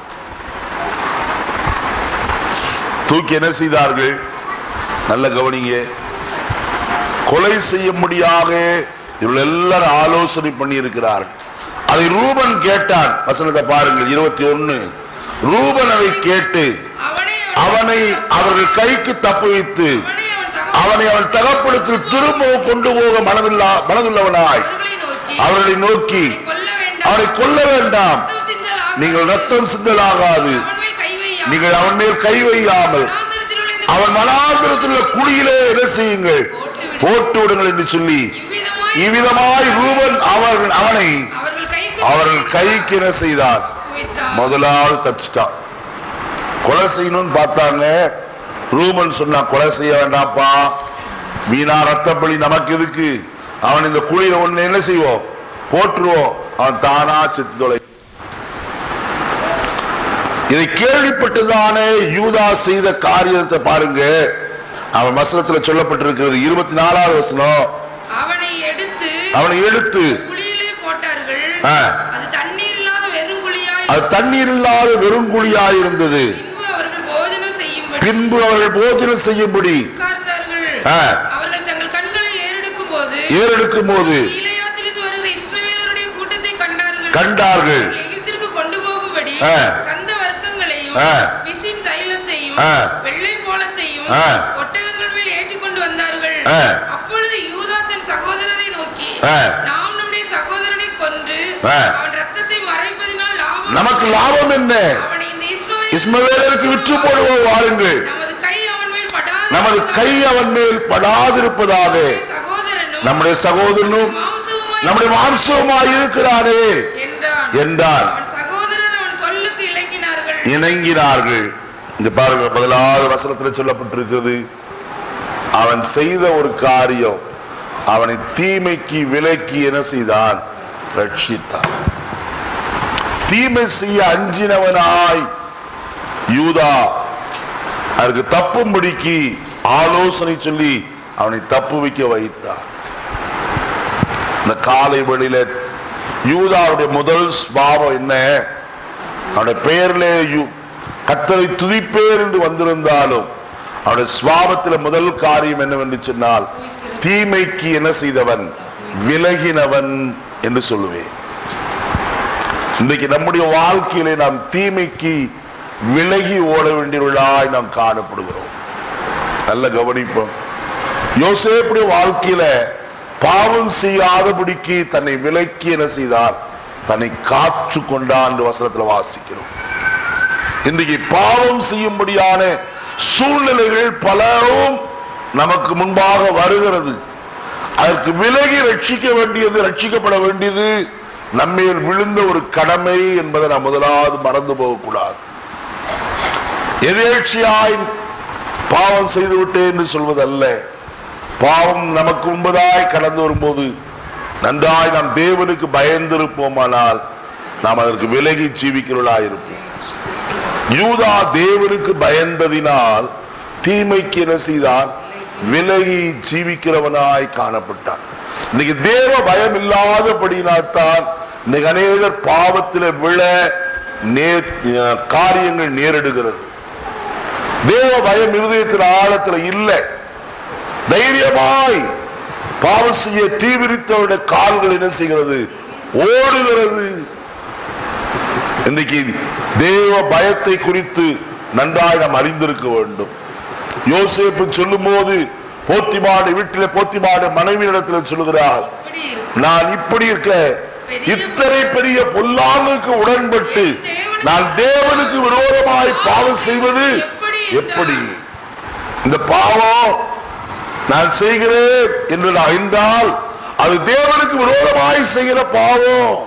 A: தூக்கி என்ன செய்தார்கள் நல்ல கவனிங்க கொலை செய்யும்படியாக இவர்கள் எல்லாரும் ஆலோசனை பண்ணி இருக்கிறார்கள் அதை ரூபன் கேட்டான் வசனத்தை பாருங்கள் இருபத்தி ஒன்னு ரூபன் அதை கேட்டு
C: அவனை
A: அவனை அவர்கள் கைக்கு தப்புவித்து
C: அவனை அவன் தகப்பன்
A: அவனை அவன் தகப்படத்தில் திரும்பவும் கொண்டு போக மனதில்லா மனதுள்ளவனாய்
C: அவர்களை நோக்கி
A: அவர்களை நோக்கி
C: அவனை கொல்ல வேண்டாம்
A: அவனை கொல்ல வேண்டாம்
C: ரத்தம் சிந்தலாகாது.
A: நீங்கள் ரத்தம் சிந்தலாகாது
C: அவன் மேல் கை வையாமல்
A: நீங்கள் அவன் மேல் கை வையாமல்
C: வனாந்தரத்தில் உள்ள இந்த
A: அவன் மனாந்திரத்தில் உள்ள குழியிலே என்ன செய்யுங்கள் போட்டு விடுங்கள் என்று சொல்லி
C: இவ்விதமாய்
A: இவ்விதமாய் ரூபன் அவர்கள் அவனை
C: அவர்கள் கைக்கு
A: அவர்கள் கைக்கு என்ன செய்தான்
C: குவித்தார்.
A: முதலாவது தப்பிச்சிட்டான் கொலை செய்யணும்னு பார்த்தாங்க ரூமன் சொன்னா கொலை செய்ய வேண்டாம்ப்பா வீணா ரத்த பலி நமக்கு எதுக்கு அவன் இந்த குழியில ஒண்ணு என்ன செய்வோம் போட்டுருவோம் அவன் தானா செத்து தொலை இதை கேள்விப்பட்டுதானே யூதா செய்த காரியத்தை பாருங்க அவன் வசனத்துல சொல்லப்பட்டிருக்கிறது இருபத்தி நாலாவது வசனம்
C: அவனை எடுத்து
A: அவனை எடுத்து
C: குழியிலே போட்டார்கள்
A: ஆ.
C: அது தண்ணீர் இல்லாத வெறும் குழியாய்
A: அது தண்ணீர் இல்லாத வெறுங்குழியாய் இருந்தது
C: பின்பு அவர்கள் போஜனம் செய்யும்படி
A: பின்பு அவர்கள் போஜனம் செய்யும்படி
C: உட்கார்ந்தார்கள்
A: ஆ.
C: அவர்கள் தங்கள் கண்களை ஏறெடுக்கும் போது
A: ஏறெடுக்கும் போது
C: கீலேயாத்திலிருந்து வருகிற இஸ்மவேலருடைய கூட்டத்தை கண்டார்கள்
A: கண்டார்கள்.
C: அவர்கள் எகிப்திற்கு கொண்டு போகும்படி
A: ஆ.
C: கந்த வர்க்கங்களையும்
A: ஆ.
C: பிசின் தைலத்தையும்
A: ஆ.
C: வெள்ளை போலத்தையும்
A: ஆ.
C: ஒட்டகங்கள் மேல் ஏற்றி கொண்டு வந்தார்கள்
A: ஆ.
C: அப்பொழுது யூதா தன் சகோதரரை நோக்கி
A: ஆ.
C: நாம் நம்முடைய சகோதரனை கொன்று
A: ஆ.
C: அவன் ரத்தத்தை மறைப்பதினால் லாபம்
A: நமக்கு லாபம் என்ன
C: அவனை இந்த இஸ்மவேல்
A: இஸ்மவேலருக்கு விற்று போடுவோம் வாருங்கள்
C: நமது கை அவன் மேல் படாது
A: நமது கை அவன் மேல் படாதிருப்பதாக
C: சகோதரனும்
A: நம்முடைய சகோதரனும்
C: மாம்சமுமாய்
A: நம்முடைய மாம்சமாய் இருக்கிறானே
C: என்றான்
A: என்றான்
C: அவன் சகோதரர் அவன் சொல்லுக்கு இணங்கினார்கள்
A: இணங்கினார்கள் இந்த பாருங்க முதலாவது வசனத்துல சொல்லப்பட்டிருக்கிறது அவன் செய்த ஒரு காரியம் அவனை தீமைக்கு விலக்கி என்ன செய்தான் ரட்சித்தான் தீமை செய்ய அஞ்சினவனாய் யூதா அதற்கு தப்பும்படிக்கு ஆலோசனை சொல்லி அவனை தப்பு வைக்க வைத்தார் இந்த காலை வழியில யூதாவுடைய முதல் ஸ்பாவம் என்ன அவனுடைய பெயரிலே யு- கர்த்தரை துதிப்பேர் என்று வந்திருந்தாலும் அவனுடைய சுவாபத்தில் முதல் காரியம் என்னவென்று சொன்னால் தீமைக்கு என்ன செய்தவன் விலகினவன் என்று சொல்லுவேன் இன்றைக்கு நம்முடைய வாழ்க்கையிலே நாம் தீமைக்கு விலகி ஓட வேண்டியவர்களாய் நாம் காணப்படுகிறோம் நல்ல கவனிப்போம் யோசேப்புடைய வாழ்க்கையில பாவம் செய்யாதபடிக்கு தன்னை விலக்கி என்ன செய்தார் தன்னை காற்று கொண்டான் என்று வசனத்துல வாசிக்கிறோம் இன்றைக்கு பாவம் செய்யும்படியான சூழ்நிலைகள் பலரும் நமக்கு முன்பாக வருகிறது அதற்கு விலகி ரட்சிக்க வேண்டியது ரட்சிக்கப்பட வேண்டியது நம்மேல் விழுந்த ஒரு கடமை என்பதை நாம் முதலாவது மறந்து போகக்கூடாது எதேட்சியாய் பாவம் செய்து விட்டேன் என்று சொல்வதல்ல பாவம் நமக்கு முன்பதாய் கடந்து வரும்போது நன்றாய் நாம் தேவனுக்கு பயந்திருப்போமானால் நாம் அதற்கு விலகி ஜீவிக்கிறவர்களாயிருப்போம் யூதா தேவனுக்கு பயந்ததினால் தீமைக்கு என்ன செய்தான் விலகி ஜீவிக்கிறவனாய் காணப்பட்டான் இன்னைக்கு தேவ பயம் இல்லாதபடினால்தான் இன்னைக்கு அநேகர் பாவத்தில் விழ நே காரியங்கள் நேரிடுகிறது தேவ பயம் இருதயத்தில் ஆழத்துல இல்லை தைரியமாய் பாவம் செய்ய தீவிரித்தவருடைய கால்கள் என்ன செய்கிறது ஓடுகிறது இன்னைக்கு தேவ பயத்தை குறித்து நன்றாய் நாம் அறிந்திருக்க வேண்டும் யோசேப்பு சொல்லும் போது போத்திமாடு வீட்டிலே போத்திமாடு மனைவியிடத்தில் சொல்லுகிறார்
C: இப்படி இருக்கு
A: நான் இப்படி இருக்க இத்தனை பெரிய பொல்லாங்குக்கு உடன்பட்டு நான் தேவனுக்கு விரோதமாய் பாவம் செய்வது எப்படி இந்த பாவம் நான் செய்கிறேன் என்று நான் என்றால் அது தேவனுக்கு விரோதமாய் செய்கிற பாவம்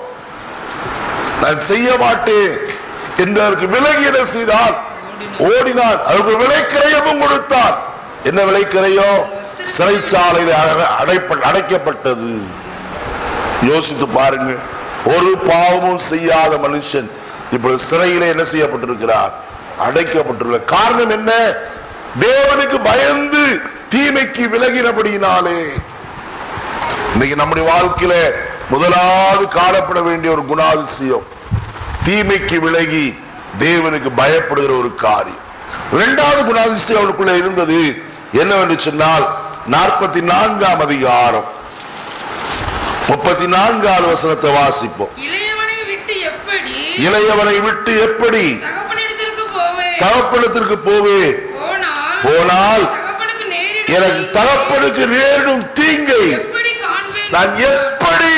A: நான் செய்ய மாட்டேன் என்று அதற்கு விலகி என்ன செய்தான் ஓடினான் அதற்கு விலைக்கிரயமும் கொடுத்தான் என்ன விலைக்கிரயம் சிறைச்சாலையில் அட- அடைப்ப- அடைக்கப்பட்டது யோசித்து பாருங்கள் ஒரு பாவமும் செய்யாத மனுஷன் இப்பொழுது சிறையிலே என்ன செய்யப்பட்டிருக்கிறார் அடைக்கப்பட்டுள்ள காரணம் என்ன தேவனுக்கு பயந்து தீமைக்கு விலகினபடியினாலே இன்னைக்கு நம்முடைய வாழ்க்கையில முதலாவது காணப்பட வேண்டிய ஒரு குணாதிசயம் தீமைக்கு விலகி தேவனுக்கு பயப்படுகிற ஒரு காரியம் இரண்டாவது குணாதிசயம் அவனுக்குள்ள இருந்தது என்னவென்று சொன்னால் நாற்பத்தி நான்காம் அதிகாரம் முப்பத்தி நான்காவது வசனத்தை வாசிப்போம்
C: இளையவனை விட்டு எப்படி
A: இளையவனை விட்டு எப்படி
C: தகப்பனிடத்திற்கு போவே
A: தகப்பனத்திற்கு போவே
C: போனால்
A: போனால்
C: தகப்பனுக்கு நேரிடும்
A: எனக்கு
C: தீங்கை
A: தகப்பனுக்கு நேரிடும் தீங்கை
C: எப்படி காண்பேன்
A: நான் எப்படி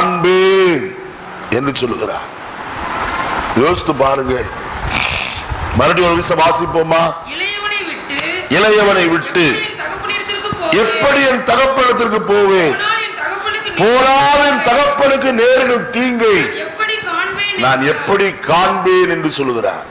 A: காண்பேன் என்று சொல்லுகிறார் யோசித்து பாருங்க மறுபடியும் ஒரு விஷயம் வாசிப்போமா
C: இளையவனை விட்டு
A: இளையவனை விட்டு
C: எப்படி என் தகப்பனிடத்திற்கு போவேன்
A: எப்படி என் தகப்பனத்திற்கு போவேன்
C: போனால் என் தகப்பனுக்கு
A: போனால் என் தகப்பனுக்கு நேரிடும் தீங்கை
C: எப்படி காண்பேன்
A: நான்
C: என்றார்.
A: எப்படி காண்பேன் என்று சொல்லுகிறார்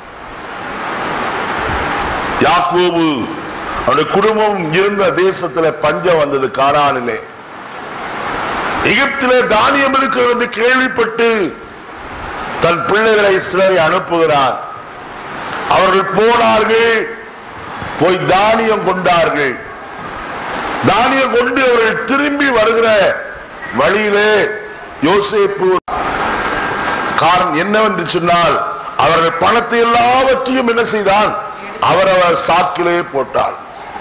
A: யாக்கோபு அவனுடைய குடும்பம் இருந்த தேசத்துல பஞ்சம் வந்தது காரானிலே எகிப்திலே தானியம் இருக்கிறது என்று கேள்விப்பட்டு தன் பிள்ளைகளை சிலரை அனுப்புகிறார் அவர்கள் போனார்கள் போய் தானியம் கொண்டார்கள் தானியம் கொண்டு அவர்கள் திரும்பி வருகிற வழியிலே யோசேப்பு காரணம் என்னவென்று சொன்னால் அவர்கள் பணத்தை எல்லாவற்றையும் என்ன செய்தான் அவரவர் சாக்கிலே போட்டார்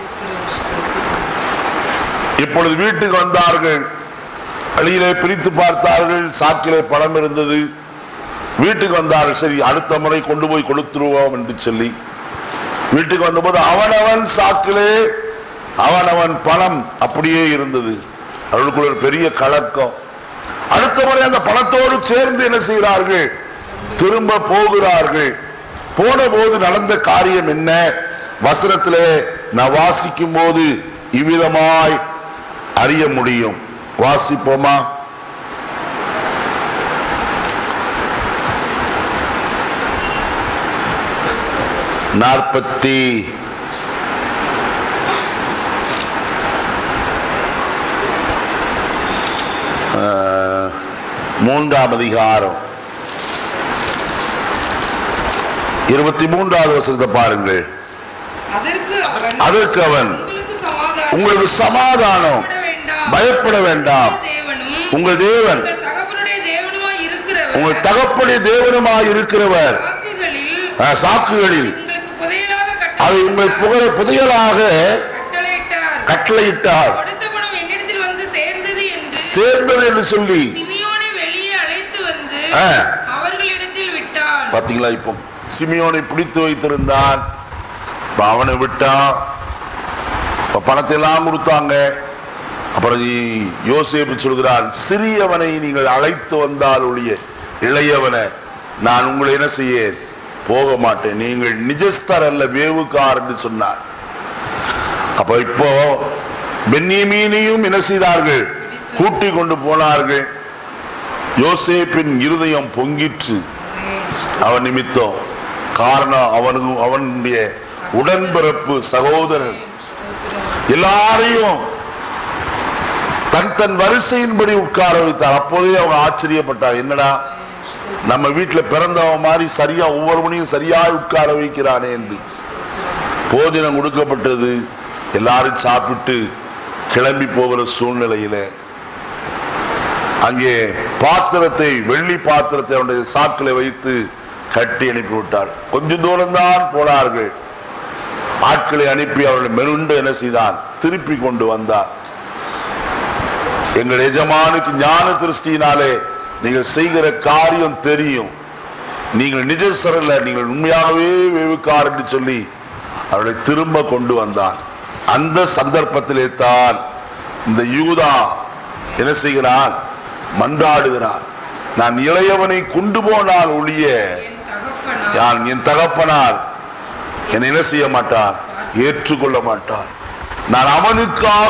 A: இப்பொழுது வீட்டுக்கு வந்தார்கள் வழியிலே பிரித்து பார்த்தார்கள் சாக்கிலே பணம் இருந்தது வீட்டுக்கு வந்தார்கள் சரி அடுத்த முறை கொண்டு போய் கொடுத்துருவோம் என்று சொல்லி வீட்டுக்கு வந்தபோது அவனவன் சாக்கிலே அவனவன் பணம் அப்படியே இருந்தது அவர்களுக்குள்ள ஒரு பெரிய கலக்கம் அடுத்த முறை அந்த பணத்தோடு சேர்ந்து என்ன செய்கிறார்கள் திரும்ப போகிறார்கள் போன போது நடந்த காரியம் என்ன வசனத்திலே நான் வாசிக்கும் போது இவ்விதமாய் அறிய முடியும் வாசிப்போமா நாற்பத்தி ஆஹ், மூன்றாம் அதிகாரம் இருபத்தி மூன்றாவது வசனத்தை பாருங்கள்
C: அதற்கு அவன்
A: அதற்கு அவன்
C: உங்களுக்கு சமாதானம்
A: உங்களுக்கு சமாதானம்
C: பயப்பட வேண்டாம்
A: பயப்பட வேண்டாம்
C: தேவனும்
A: உங்கள் தேவன்
C: உங்கள் தகப்பனுடைய தேவனுமாய் இருக்கிறவர்
A: உங்கள் தகப்பனுடைய தேவனுமாய் இருக்கிறவர்
C: வாக்குகளில்
A: ஆஹ், சாக்குகளில்
C: உங்களுக்கு புதையலாக
A: அதை உங்கள் புகழ புதையலாக
C: கட்டளையிட்டார்
A: கட்டளையிட்டார்
C: கொடுத்த பணம் என்னிடத்தில் வந்து சேர்ந்தது என்று
A: சேர்ந்தது என்று சொல்லி
C: சிமியோனை வெளியே அழைத்து வந்து
A: ஆ.
C: அவர்களிடத்தில் விட்டான்
A: பாத்தீங்களா இப்போ சிமியோனை பிடித்து வைத்திருந்தான் இப்ப அவனை விட்டான் இப்ப பணத்தை எல்லாம் கொடுத்தாங்க அப்புறம் இ- யோசேப்பு சொல்கிறான் சிறியவனை நீங்கள் அழைத்து வந்தால் ஒழிய இளையவனை நான் உங்களை என்ன செய்ய போக மாட்டேன் நீங்கள் நிஜஸ்தர் அல்ல வேவுக்கார் என்று சொன்னார் அப்ப இப்போ பென்னியமீனையும் என்ன செய்தார்கள் கூட்டி கொண்டு போனார்கள் யோசேப்பின் இருதயம் பொங்கிற்று அவன் நிமித்தம் காரணம் அவனுக்கு அவனுடைய உடன்பிறப்பு சகோதரன் எல்லாரையும் தன் தன் வரிசையின்படி உட்கார வைத்தார் அப்போதே அவங்க ஆச்சரியப்பட்டார் என்னடா நம்ம வீட்டுல பிறந்தவன் மாதிரி சரியா ஒவ்வொரு மணியும் சரியா உட்கார வைக்கிறானே என்று போஜனம் கொடுக்கப்பட்டது எல்லாரும் சாப்பிட்டு கிளம்பி போகிற சூழ்நிலையில அங்கே பாத்திரத்தை வெள்ளி பாத்திரத்தை அவனுடைய சாக்கில வைத்து கட்டி அனுப்பி விட்டார் கொஞ்ச தூரம்தான் போனார்கள் ஆட்களை அனுப்பி அவர்களை மெருண்டு என்ன செய்தான் திருப்பி கொண்டு வந்தார் எங்கள் எஜமானுக்கு ஞான திருஷ்டியினாலே நீங்கள் செய்கிற காரியம் தெரியும் நீங்கள் நிஜசரல்ல நீங்கள் உண்மையாகவே வேவுக்கார் என்று சொல்லி அவர்களை திரும்ப கொண்டு வந்தான் அந்த சந்தர்ப்பத்திலே தான் இந்த யூதா என்ன செய்கிறான் மன்றாடுகிறான் நான் இளையவனை கொண்டு போனால் ஒழிய
C: என் தகப்பனா
A: நான் என் தகப்பனார் என்னை என்ன செய்ய மாட்டார் ஏற்றுக்கொள்ள மாட்டார் நான் அவனுக்காக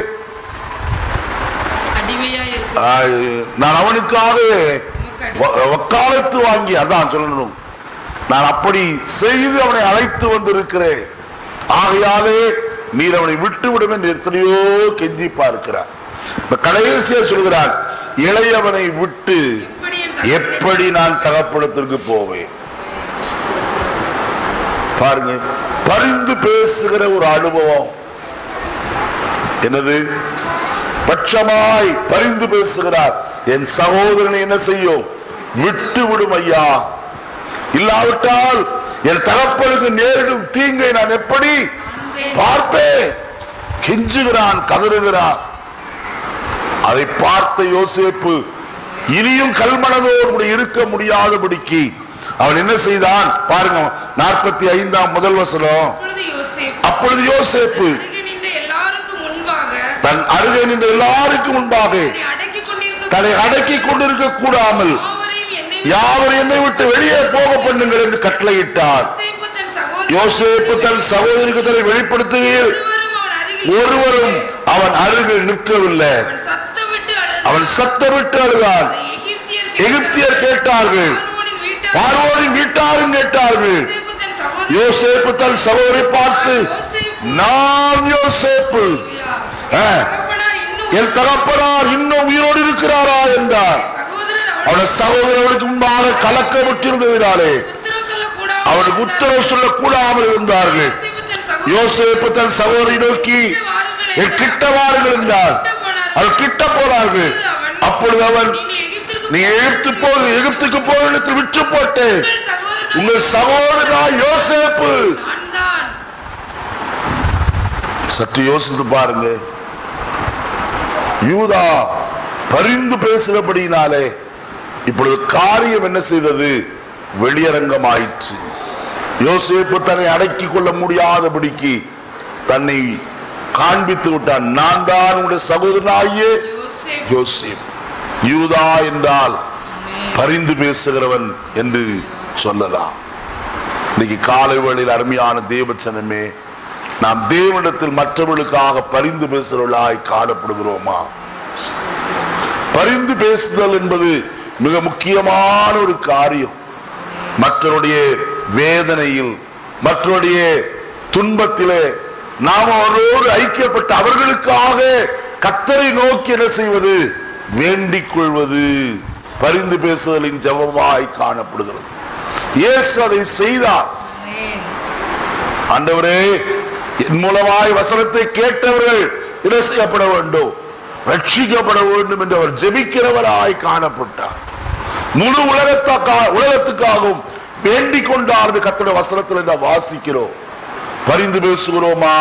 C: அடிமையா இருக்கு
A: ஆஹ், நான் அவனுக்காக வ- வக்காலத்து வாங்கி அதான் சொல்லணும் நான் அப்படி செய்து அவனை அழைத்து வந்திருக்கிறேன் ஆகையாலே நீர் அவனை விட்டு விடும் என்று எத்தனையோ கெஞ்சி பார்க்கிறார் இப்ப கடைசியா சொல்கிறார் இளையவனை விட்டு
C: எப்படி என் தகப்பனை-
A: எப்படி நான் தகப்படத்திற்கு போவேன் பாருங்க பரிந்து பேசுகிற ஒரு அனுபவம் என்னது பட்சமாய் பரிந்து பேசுகிறார் என் சகோதரனை என்ன செய்யும் விட்டு விடும் ஐயா இல்லாவிட்டால் என் தகப்பனுக்கு நேரிடும் தீங்கை நான் எப்படி பார்ப்பேன் கெஞ்சுகிறான் கதறுகிறான் அதை பார்த்த யோசேப்பு இனியும் கல்மனதோடு கூட இருக்க முடியாதபடிக்கு அவன் என்ன செய்தான் பாருங்க நாற்பத்தி ஐந்தாம் முதல் வசனம்
C: அப்பொழுது யோசேப்பு
A: அப்பொழுது யோசேப்பு
C: அருகே நின்ற எல்லாருக்கும் முன்பாக
A: தன் அருகே நின்ற எல்லாருக்கும் முன்பாக
C: தன்னை அடக்கிக் கொண்டிருக்க
A: தன்னை அடக்கி கொண்டிருக்க கூடாமல்
C: யாவரையும் என்னை
A: யாவர் என்னை விட்டு வெளியே போக பண்ணுங்கள் என்று கட்டளையிட்டார்
C: யோசேப்பு தன் சகோதரன்
A: யோசேப்பு தன் சகோதரிக்கு தன்னை வெளிப்படுத்துகையில்
C: ஒருவரும் அவன் அருகில்
A: ஒருவரும் அவன் அருகில் நிற்கவில்லை
C: அவன் சத்தமிட்டு அழுது
A: அவன் சத்தமிட்டு அழுதான்
C: அதை எகிப்தியர்
A: எகிப்தியர் கேட்டார்கள்
C: பார்வோனின் வீட்டார்
A: பார்வோனின் வீட்டாரும் கேட்டார்கள்
C: யோசேப்பு தன் சகோதரன்
A: யோசேப்பு தன் சகோதரி பார்த்து
C: யோசேப்பு
A: நான் யோசேப்பு ஆ.
C: தகப்பனார் இன்னும்
A: என் தகப்பனார் இன்னும் உயிரோடு இருக்கிறாரா என்றார்
C: சகோதரர் அவன்
A: அவன சகோதரர்களுக்கு முன்பாக கலக்கமிட்டிருந்ததினாலே
C: உத்தரவு சொல்லக்கூடாது
A: அவனுக்கு உத்தரவு சொல்லக்கூடாமல் இருந்தார்கள்
C: யோசேப்பு தன்
A: யோசேப்பு தன்
C: சகோதரன்
A: சகோதரி நோக்கி என் கிட்ட வாருங்கள் என்றார் அவர் கிட்ட போனார்கள் அப்பொழுது அவன் நீ எகிப்து போய் எகிப்துக்கு போய் இடத்தில் விற்று போட்டு உங்கள் சகோதரா யோசேப்பு
C: நான் தான்
A: சற்று யோசித்து பாருங்க யூதா பரிந்து பேசுகிறபடியினாலே இப்பொழுது காரியம் என்ன செய்தது வெளியரங்கமாயிற்று யோசேப்பு தன்னை அடக்கிக் கொள்ள முடியாதபடிக்கு தன்னை காண்பித்து விட்டான் நான் தான் உடைய சகோதரனாகிய
C: யோசேப்பு
A: யோசேப் யூதா என்றால் பரிந்து பேசுகிறவன் என்று சொல்லலாம் இன்னைக்கு காலை வேளையில் அருமையான தேவச்சனமே நாம் தேவனிடத்தில் மற்றவர்களுக்காக பரிந்து பேசுகிறவர்களாய் காணப்படுகிறோமா பரிந்து பேசுதல் என்பது மிக முக்கியமான ஒரு காரியம் மற்றவருடைய வேதனையில் மற்றவருடைய துன்பத்திலே நாம் அவர்களோடு ஐக்கியப்பட்டு அவர்களுக்காக கத்தரை நோக்கி என்ன செய்வது வேண்டிக் கொள்வது பரிந்து பேசுதலின் ஜெபமாய் காணப்படுகிறது இயேசு அதை செய்தார் ஆண்டவரே என் மூலமாய் வசனத்தை கேட்டவர்கள் என்ன செய்யப்பட வேண்டும் ரட்சிக்கப்பட வேண்டும் என்று அவர் ஜெபிக்கிறவராய் காணப்பட்டார் முழு உலகத்தக்கா உலகத்துக்காகவும் வேண்டிக் கொண்டார் என்று கர்த்தருடைய வசனத்தில் நாம் வாசிக்கிறோம் பரிந்து பேசுகிறோமா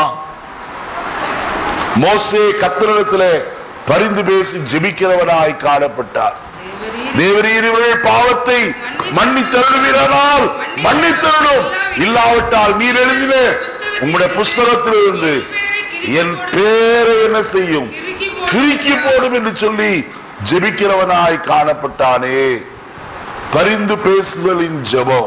A: மோசே கத்தரிடத்திலே பரிந்து பேசி ஜெபிக்கிறவனாய் காணப்பட்டார் தேவரீர் இவர்கள் பாவத்தை மன்னித்தருவீரானால் மன்னித்தருளும் இல்லாவிட்டால் நீர் எழுதின உங்களுடைய புஸ்தகத்திலிருந்து என் பேரை என்ன செய்யும் கிறுக்கி போடும் என்று சொல்லி ஜெபிக்கிறவனாய் காணப்பட்டானே பரிந்து பேசுதலின் ஜெபம்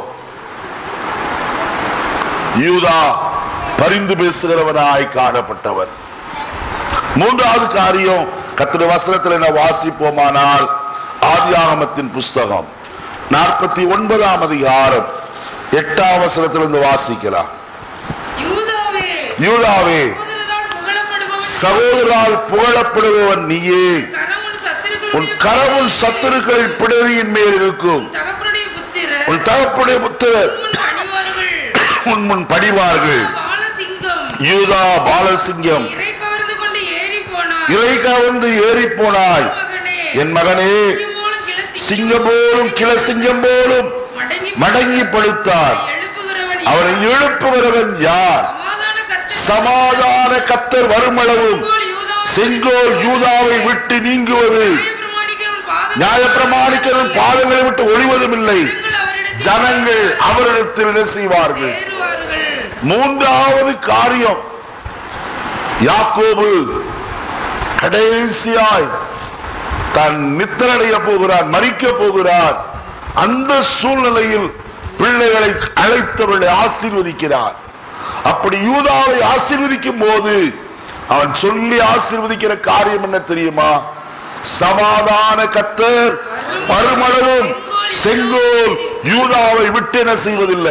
A: யூதா பரிந்து பேசுகிறவனாய் காணப்பட்டவன் மூன்றாவது காரியம் கத்திர வசனத்தில் என்ன வாசிப்போமானால் ஆதியாகமத்தின் புஸ்தகம் நாற்பத்தி ஒன்பதாம் அதிகாரம் எட்டாம் வசனத்திலிருந்து வாசிக்கலாம்
C: யூதாவே
A: யூதாவே
C: சகோதரரால் புகழப்படுபவன்
A: சகோதரால் புகழப்படுபவன் நீயே
C: கரமுன் சத்துருக்களுடைய
A: உன் கரவுள் சத்துருக்களின் பிடரியின் மேல் இருக்கும்
C: தகப்பனுடைய புத்திரர்
A: உன் தகப்புடைய புத்திரர்
C: முன் பணிவார்கள்
A: உன் முன் படிவார்கள்
C: பாலசிங்கம்
A: யூதா பாலசிங்கம்
C: இறை கவர்ந்து கொண்டு ஏறி போனார்
A: இறை கவர்ந்து ஏறி போனாய்
C: மகனே
A: என் மகனே
C: சிங்கம் போலும் கிள
A: சிங்கம் போலும் கிள சிங்கம் போலும்
C: மடங்கி
A: மடங்கி படுத்தார்
C: எழுப்புகிறவன்
A: அவனை எழுப்புகிறவன் யார்
C: சமாதான கர்த்தர்
A: சமாதான கத்தர் வருமளவும் செங்கோல் யூதாவை விட்டு நீங்குவது நியாயப்பிரமாணிக்கிறவன் பாதங்களை விட்டு ஒழிவதும் இல்லை ஜனங்கள் அவரிடத்தில் என்ன செய்வார்கள் மூன்றாவது காரியம் யாக்கோபு கடைசியாய் தன் நித்திரடைய போகிறான் மறிக்க போகிறான் அந்த சூழ்நிலையில் பிள்ளைகளை அழைத்தவர்களை ஆசீர்வதிக்கிறார் அப்படி யூதாவை ஆசீர்வதிக்கும் போது அவன் சொல்லி ஆசீர்வதிக்கிற காரியம் என்ன தெரியுமா சமாதான கத்தர் மறுமளவும் செங்கோல் யூதாவை விட்டு என்ன செய்வதில்லை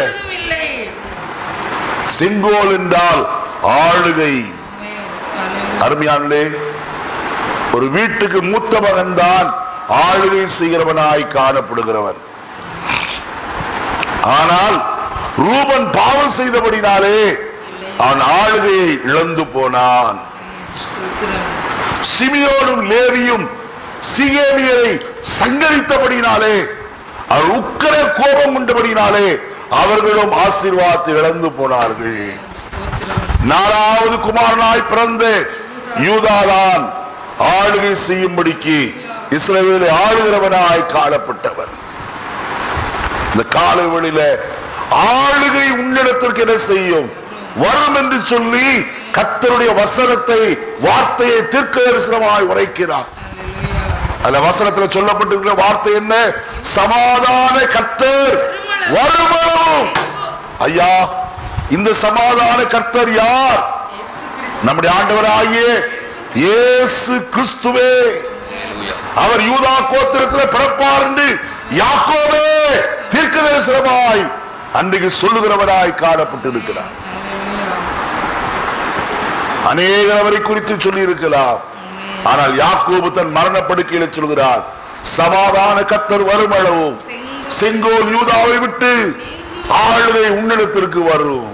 A: செங்கோல் என்றால் ஆளுகை அருமையானே ஒரு வீட்டுக்கு மூத்த மகன் தான் ஆளுகை செய்கிறவனாய் காணப்படுகிறவன் ஆனால் ரூபன் பாவம் செய்தபடினாலே அவன் ஆளுகையை இழந்து போனான் சிமியோனும் லேவியும் சிகேமியரை சங்கரித்தபடினாலே அவர் உக்கர கோபம் கொண்டபடினாலே அவர்களும் ஆசீர்வாதத்தை இழந்து போனார்கள் நாலாவது குமாரனாய் பிறந்த யூதாதான் ஆளுகை செய்யும்படிக்கு இஸ்ரவேலை ஆளுகிறவனாய் காணப்பட்டவன் இந்த காலவெளியில ஆளுகை உன்னிடத்திற்கு என்ன செய்யும் வரும் என்று சொல்லி கத்தருடைய வசனத்தை வார்த்தையை தீர்க்க தரிசனமாய் உரைக்கிறார் அந்த வசனத்துல சொல்லப்பட்டிருக்கிற வார்த்தை என்ன சமாதான கத்தர் வருமளவும் ஐயா இந்த சமாதான கர்த்தர் யார்
C: இயேசு கிறிஸ்து
A: நம்முடைய ஆண்டவராகிய இயேசு கிறிஸ்துவே அவர் யூதா கோத்திரத்தில் பிறப்பார் என்று யாக்கோபே தீர்க்க தரிசனமாய் அன்றைக்கு சொல்லுகிறவராய் காணப்பட்டிருக்கிறார் அநேகர் அவரை குறித்து சொல்லி இருக்கலாம் ஆனால் யாக்கோபு தன் மரணப்படுக்கையில சொல்கிறார் சமாதான கத்தர் வரும் அளவும் செங்கோல் யூதாவை விட்டு ஆளுகை உன்னிடத்திற்கு வரும்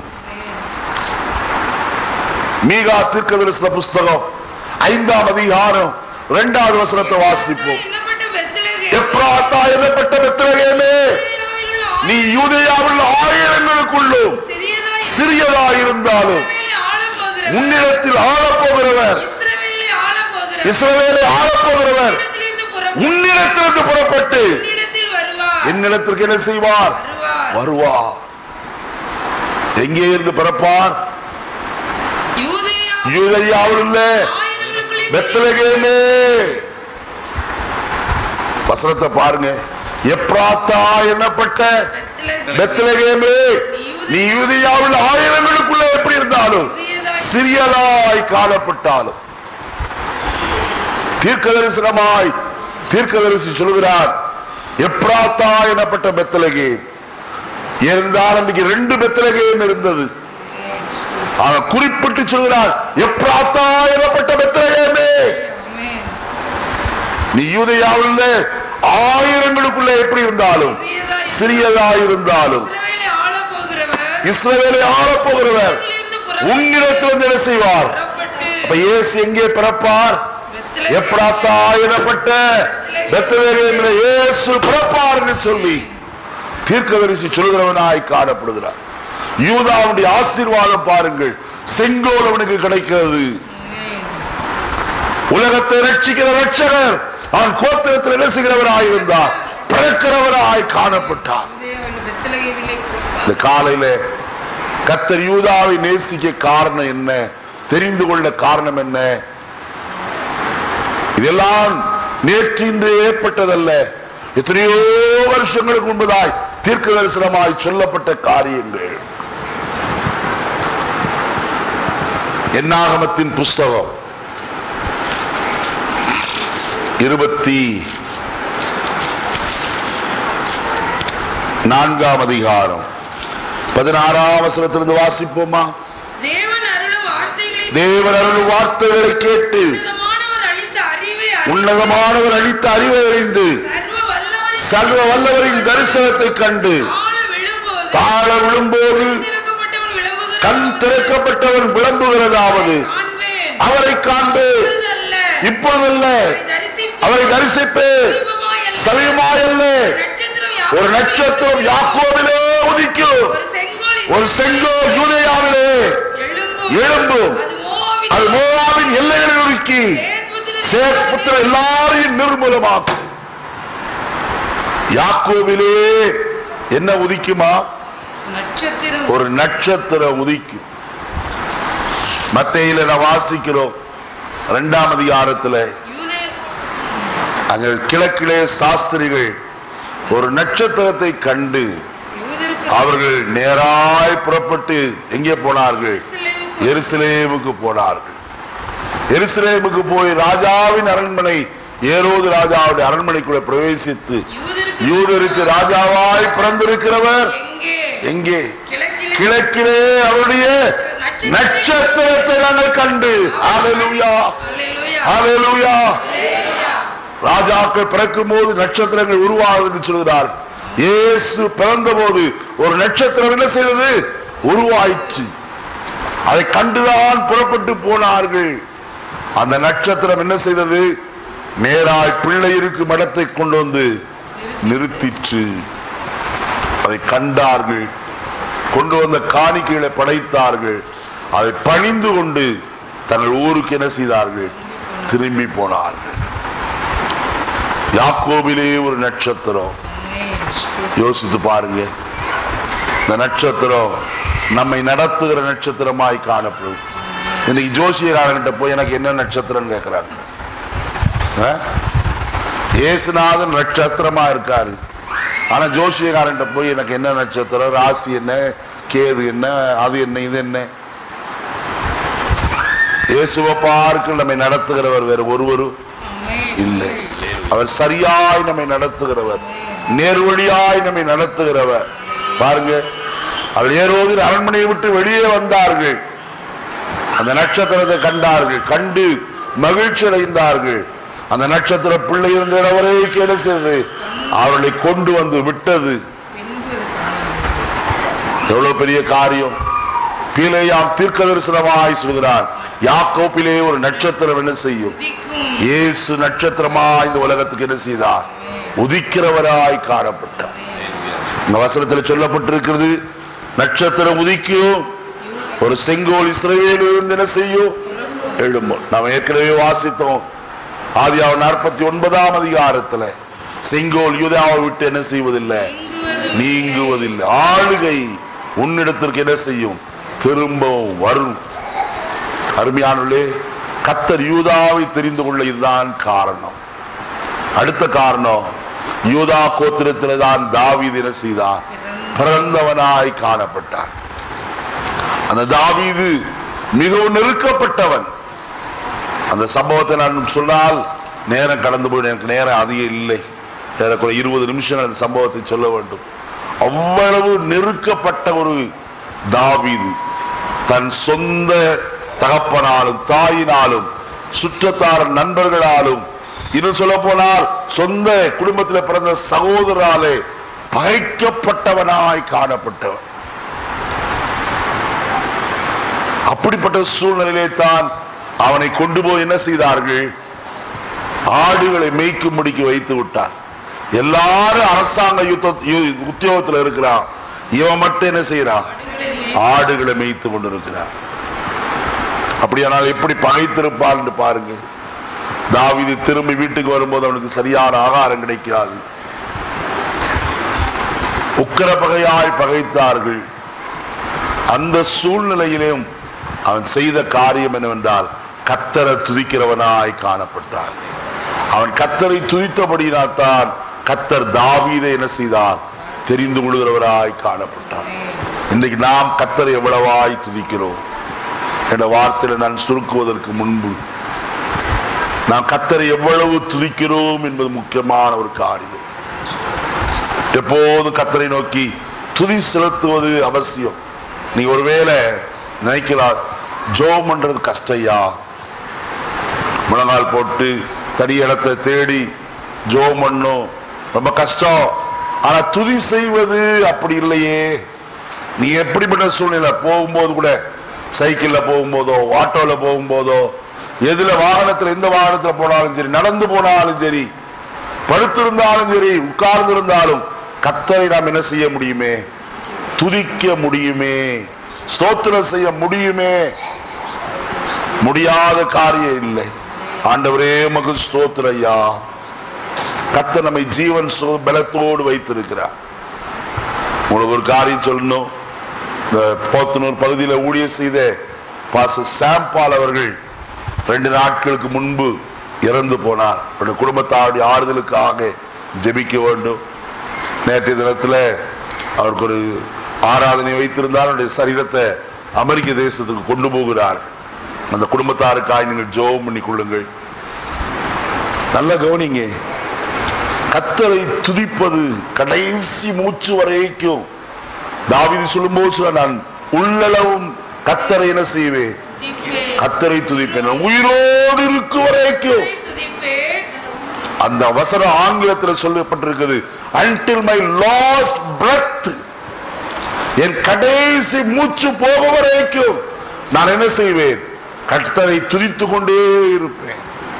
A: மீகா தீர்க்க தரிசன புஸ்தகம் ஐந்தாம் அதிகாரம் இரண்டாவது வசனத்தை வாசிப்போம்
C: என்னப்பட்ட பெத்லகேம்
A: எப்ராத்தா எனப்பட்ட பெத்லகேமே
C: யூதேயாவில் உள்ள
A: நீ யூதேயாவில் ஆயிரங்களுக்குள்ளும்
C: சிறியதாய்
A: சிறியதாயிருந்தாலும்
C: இஸ்ரவேலை ஆளப் போகிறவர்
A: உன்னிடத்தில் ஆளப்போகிறவர்
C: இஸ்ரவேலை ஆளப் போகிறவர்
A: இஸ்ரவேலை ஆளப்போகிறவர்
C: உன்னிடத்திலிருந்து புறப்பட்டு
A: உன்னிடத்திலிருந்து புறப்பட்டு
C: உன்னிடத்தில் வருவார்
A: என்னிடத்திற்கு என்ன செய்வார்
C: வருவார்
A: வருவார் எங்கே இருந்து பிறப்பார்
C: யூதேயா
A: யூதேயாவில் உள்ள
C: ஆயிரங்களுக்குள்ளே
A: பெத்லகேமே வசனத்தை பாருங்க எப்ராத்தா என்னப்பட்ட
C: பெத்லகேம்
A: பெத்லகேமே நீ யூதேயாவில் ஆயிரங்களுக்குள்ள எப்படி இருந்தாலும்
C: சிறியதாய்
A: சிறியதாய் காணப்பட்டாலும் தீர்க்க தரிசனமாய் தீர்க்கதரிசி சொல்கிறார் எப்ராத்தா எனப்பட்ட பெத்தலகேம் ஏனென்றால் அன்றைக்கு ரெண்டு பெத்தலகேம் இருந்தது ஆனால் குறிப்பிட்டு சொல்கிறார் எப்ராத்தா எனப்பட்ட பெத்தலகேமே
C: ஆமென்.
A: நீ யூதேயாவில் ஆயிரங்களுக்குள்ள எப்படி இருந்தாலும்
C: சிறியதாய்
A: சிறியதாய் இருந்தாலும்
C: இஸ்ரவேலை ஆளப் போகிறவர்
A: இஸ்ரவேலை ஆளப்போகிறவர்
C: உன்னிடத்திலிருந்து புறப்பட்டு
A: உன்னிடத்திலிருந்து என்ன செய்வார்
C: புறப்பட்டு
A: அப்ப இயேசு எங்கே பிறப்பார்
C: பெத்லகேம்
A: எப்ராத்தா எனப்பட்ட பெத்தலகேமிலே இயேசு பிறப்பார் என்று சொல்லி தீர்க்கதரிசி சொல்கிறவனாய் காணப்படுகிறார் யூதாவுடைய ஆசீர்வாதம் பாருங்கள் செங்கோல் அவனுக்கு கிடைக்கிறது உலகத்தை ரட்சிக்கிற ரட்சகர் அவன் கோத்திரத்தில் என்ன செய்கிறவராய் இருந்தார் பிறக்கிறவராய் காணப்பட்டார்
C: யூதேயாவில் பெத்லகேமிலே பிறப்பார்.
A: இந்த காலையில கத்தர் யூதாவை நேசிக்க காரணம் என்ன தெரிந்து கொள்ள காரணம் என்ன இதெல்லாம் நேற்று இன்று ஏற்பட்டதல்ல எத்தனையோ வருஷங்களுக்கு முன்பதாய் தீர்க்க தரிசனமாய் சொல்லப்பட்ட காரியங்கள் என்னாகமத்தின் புஸ்தகம் இருபத்தி நான்காம் அதிகாரம் பதினாறாம் வசனத்திலிருந்து வாசிப்போமா
C: தேவன் அருளும் வார்த்தைகளை
A: தேவன் அருள் வார்த்தைகளை கேட்டு
C: உன்னதமானவர் அளித்த அறிவை அறிந்து
A: உன்னதமானவர் அளித்த அறிவை அறிந்து
C: சர்வ வல்லவரின்
A: சர்வ வல்லவரின் தரிசனத்தை கண்டு
C: ஆழ விழும்போது
A: தாழ விழும்போது
C: திறக்கப்பட்டவன் விளம்புகிறான்
A: கண் திறக்கப்பட்டவன் விளம்புகிறதாவது
C: காண்பேன்
A: அவரை காண்பு
C: இப்பொழுதல்ல
A: இப்பொழுதல்ல
C: அவரை தரிசிப்பேன்.
A: அவரை தரிசிப்பு
C: சமீபமாயல்ல.
A: சமயமாயல்ல
C: நட்சத்திரம்
A: ஒரு நட்சத்திரம் யாக்கோபிலே உதிக்கும்
C: ஒரு செங்கோல்
A: ஒரு செங்கோல் யூதேயாவிலே
C: எழும்பும்
A: எழும்பும்
C: அது மோவாபின்
A: அது மோவாவின் எல்லைகளை உருக்கி
C: சேத்புத்திரன்
A: சேத் புத்திர எல்லாரையும் நிர்மூலமாக்கும் யாக்கோவிலே என்ன உதிக்குமா
C: நட்சத்திரம்
A: ஒரு நட்சத்திரம் உதிக்கும் மத்தையில நான் வாசிக்கிறோம் இரண்டாம் அதிகாரத்துல
C: யூதே
A: அங்க கிழக்கிலே சாஸ்திரிகள் ஒரு நட்சத்திரத்தை கண்டு
C: யூதருக்கு
A: அவர்கள் நேராய் புறப்பட்டு எங்கே போனார்கள்
C: எருசலேமுக்கு
A: எருசலேமுக்கு போனார்கள் எருசலேமுக்கு போய் ராஜாவின் அரண்மனை ஏரோது ராஜாவுடைய அரண்மனைக்குள்ள பிரவேசித்து
C: யூதருக்கு
A: யூதருக்கு ராஜாவாய் பிறந்திருக்கிறவர்
C: எங்கே
A: எங்கே
C: கிழக்கிலே
A: கிழக்கிலே அவருடைய நட்சத்திரத்தை நாங்கள் கண்டு ஹalleluya
C: அல்லேலூயா
A: ஹalleluya
C: அல்லேலூயா
A: ராஜாக்கள் பிறக்கும் போது நட்சத்திரங்கள் உருவாகுது என்று சொல்கிறார் இயேசு பிறந்த போது ஒரு நட்சத்திரம் என்ன செய்தது உருவாயிற்று அதை கண்டுதான் புறப்பட்டு போனார்கள் அந்த நட்சத்திரம் என்ன செய்தது நேராய் பிள்ளை இருக்கும் இடத்தை கொண்டு வந்து நிறுத்திற்று அதை கண்டார்கள் கொண்டு வந்த காணிக்கைகளை படைத்தார்கள் அதை பணிந்து கொண்டு தங்கள் ஊருக்கு என்ன செய்தார்கள் திரும்பி போனார்கள் யாக்கோபிலே ஒரு நட்சத்திரம் யோசித்து பாருங்க இந்த நட்சத்திரம் நம்மை நடத்துகிற நட்சத்திரமாய் காணப்படும் இன்னைக்கு ஜோசியக்காரன்கிட்ட போய் எனக்கு என்ன நட்சத்திரம் கேட்கிறாங்க ஆ? இயேசுநாதன் நட்சத்திரமா இருக்காரு ஆனா ஜோசியக்காரன்கிட்ட போய் எனக்கு என்ன நட்சத்திரம் ராசி என்ன கேது என்ன அது என்ன இது என்ன இயேசுவை பார்க்க நம்மை நடத்துகிறவர் வேற ஒருவரும்
C: ஆமென்.
A: இல்லை அவர் சரியாய் நம்மை நடத்துகிறவர் நேர்வழியாய் நம்மை நடத்துகிறவர் பாருங்க அவர் ஏரோதின் அரண்மனையை விட்டு வெளியே வந்தார்கள் அந்த நட்சத்திரத்தை கண்டார்கள் கண்டு மகிழ்ச்சி அடைந்தார்கள் அந்த நட்சத்திர பிள்ளை இருந்த இடம் வரைக்கும் என்ன செய்தது அவர்களை கொண்டு வந்து விட்டது
C: பின்பு அது காணாமல்.
A: எவ்வளவு பெரிய காரியம் பீலையாம் தீர்க்க தரிசனமாய் சொல்கிறார் யாக்கோப்பிலே ஒரு நட்சத்திரம் என்ன செய்யும்
C: உதிக்கும்
A: இயேசு நட்சத்திரமா இந்த உலகத்துக்கு என்ன செய்தார் உதிக்கிறவராய் காணப்பட்டார் இந்த வசனத்தில் சொல்லப்பட்டிருக்கிறது நட்சத்திரம் உதிக்கும் ஒரு செங்கோல் இஸ்ரவேலிருந்து என்ன செய்யும் எழும்பும் நாம் ஏற்கனவே வாசித்தோம் ஆதியாവ് நாற்பத்தி ஒன்பதாம் அதிகாரத்துல செங்கோல் யூதாவை விட்டு என்ன செய்வதில்லை
C: நீங்குவது
A: நீங்குவதில்லை ஆளுகை உன்னிடத்திற்கு என்ன செய்யும் திரும்பவும் வரும் அருமையானுள்ளே கத்தர் யூதாவை தெரிந்து கொள்ள இதுதான் காரணம் அடுத்த காரணம் யூதா கோத்திரத்திலே தான் தாவீது என்ன செய்தார் பிறந்தவனாய் காணப்பட்டார் அந்த தாவீது மிகவும் நெருக்கப்பட்டவன் அந்த சம்பவத்தை நான் சொன்னால் நேரம் கடந்து போய் எனக்கு நேரம் அதிகம் இல்லை ஏறக்குறைய இருபது நிமிஷங்கள் அந்த சம்பவத்தை சொல்ல வேண்டும் அவ்வளவு நெருக்கப்பட்ட ஒரு தாவீது தன் சொந்த தகப்பனாலும் தாயினாலும் சுற்றத்தார் நண்பர்களாலும் இன்னும் சொல்ல போனால் சொந்த குடும்பத்தில் பிறந்த சகோதராலே பகைக்கப்பட்டவனாய் காணப்பட்டவன் அப்படிப்பட்ட சூழ்நிலையிலே தான் அவனை கொண்டு போய் என்ன செய்தார்கள் ஆடுகளை மேய்க்கும்படிக்கு வைத்து விட்டார் எல்லாரும் அரசாங்க யுத்த யு- உத்தியோகத்துல இருக்கிறான் இவன் மட்டும் என்ன செய்யறான்
C: ஆடுகளை மேய்
A: ஆடுகளை மேய்த்து கொண்டிருக்கிறார் அப்படியானால் எப்படி பகைத்திருப்பார் என்று பாருங்க தாவீது திரும்பி வீட்டுக்கு வரும்போது அவனுக்கு சரியான ஆகாரம் கிடைக்காது உக்கர பகையாய் பகைத்தார்கள் அந்த சூழ்நிலையிலும் அவன் செய்த காரியம் என்னவென்றால் கத்தரை துதிக்கிறவனாய் காணப்பட்டான் அவன் கத்தரை துதித்தபடியினால்தான் கத்தர் தாவீதை என்ன செய்தார் தெரிந்து கொள்கிறவராய் காணப்பட்டார் இன்றைக்கு நாம் கத்தரை எவ்வளவாய் துதிக்கிறோம் என்ற வார்த்தையில நான் சுருக்குவதற்கு முன்பு நாம் கத்தரை எவ்வளவு துதிக்கிறோம் என்பது முக்கியமான ஒரு காரியம் எப்போது கத்தரை நோக்கி துதி செலுத்துவது அவசியம் நீ ஒருவேளை நினைக்கிறார் ஜோம் பண்றது கஷ்டையா முழங்கால் போட்டு தனி இடத்தை தேடி ஜோம் பண்ணும் ரொம்ப கஷ்டம் ஆனா துதி செய்வது அப்படி இல்லையே நீ எப்படிப்பட்ட சூழ்நிலை போகும்போது கூட சைக்கிள்ல போகும்போதோ ஆட்டோல போகும்போதோ எதுல வாகனத்துல எந்த வாகனத்துல போனாலும் சரி நடந்து போனாலும் சரி படுத்திருந்தாலும் சரி உட்கார்ந்து இருந்தாலும் கத்தரை நாம் என்ன செய்ய முடியுமே துதிக்க முடியுமே ஸ்தோத்திரம் செய்ய முடியுமே முடியாத காரியம் இல்லை ஆண்டவரே மகு ஸ்தோத்திரம் ஐயா கத்த நம்மை ஜீவன் சோ- பலத்தோடு வைத்திருக்கிறார் உங்களுக்கு ஒரு காரியம் சொல்லணும் இந்த போத்தனூர் பகுதியில் ஊழியர் செய்த பாச சாம்பால் அவர்கள் ரெண்டு நாட்களுக்கு முன்பு இறந்து போனார் அவருடைய குடும்பத்தாருடைய ஆறுதலுக்காக ஜெபிக்க வேண்டும் நேற்றைய தினத்தில் அவருக்கு ஒரு ஆராதனை வைத்திருந்தார் அவருடைய சரீரத்தை அமெரிக்க தேசத்துக்கு கொண்டு போகிறார் அந்த குடும்பத்தாருக்காய் நீங்கள் ஜெபம் பண்ணி கொள்ளுங்கள் நல்ல கவனிங்க கத்தரை துதிப்பது கடைசி மூச்சு வரைக்கும் தாவீது சொல்லும்போது சொல்ல நான் உள்ளளவும் கத்தரை என்ன செய்வேன்
C: துதிப்பேன்
A: கத்தரை துதிப்பேன் நான் உயிரோடு இருக்கும் வரைக்கும்
C: கர்த்தரை துதிப்பேன்
A: அந்த வசனம் ஆங்கிலத்தில் சொல்லப்பட்டிருக்குது until my last breath என் கடைசி மூச்சு போக வரைக்கும் நான் என்ன செய்வேன் கர்த்தரை துதித்து கொண்டே இருப்பேன்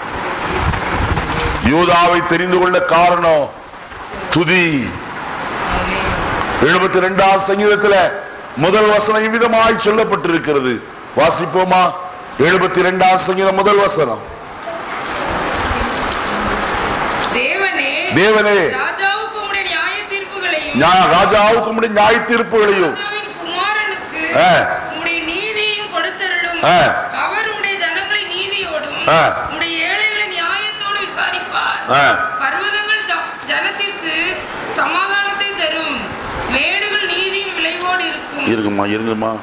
A: யூதாவை தெரிந்து கொள்ள காரணம் துதி
C: ஆமென்.
A: எழுபத்தி ரெண்டாம் சங்கீதத்துல முதல் வசனம் இவ்விதமாய் சொல்லப்பட்டிருக்கிறது வாசிப்போமா எழுபத்தி ரெண்டாம் சங்கீதம் முதல் வசனம்
C: தேவனே
A: தேவனே
C: ராஜாவுக்கு உம்முடைய நியாய தீர்ப்புகளையும்
A: ஞா- ராஜாவுக்கு முடி நியாய தீர்ப்புகளையும்
C: ராஜாவின் குமாரனுக்கு
A: ஆ.
C: உம்முடைய நீதியையும் கொடுத்தருளும்
A: ஆ.
C: அவர் உம்முடைய ஜனங்களை நீதியோடும்
A: ஆ.
C: உம்முடைய ஏழைகளை நியாயத்தோடு விசாரிப்பார்
A: ஆ.
C: பர்வதங்கள் ஜ- ஜனத்திற்கு சமாதானத்தை தரும் மேடுகள் நீதியின் விளைவோடு இருக்கும்
A: இருங்கம்மா இருங்கம்மா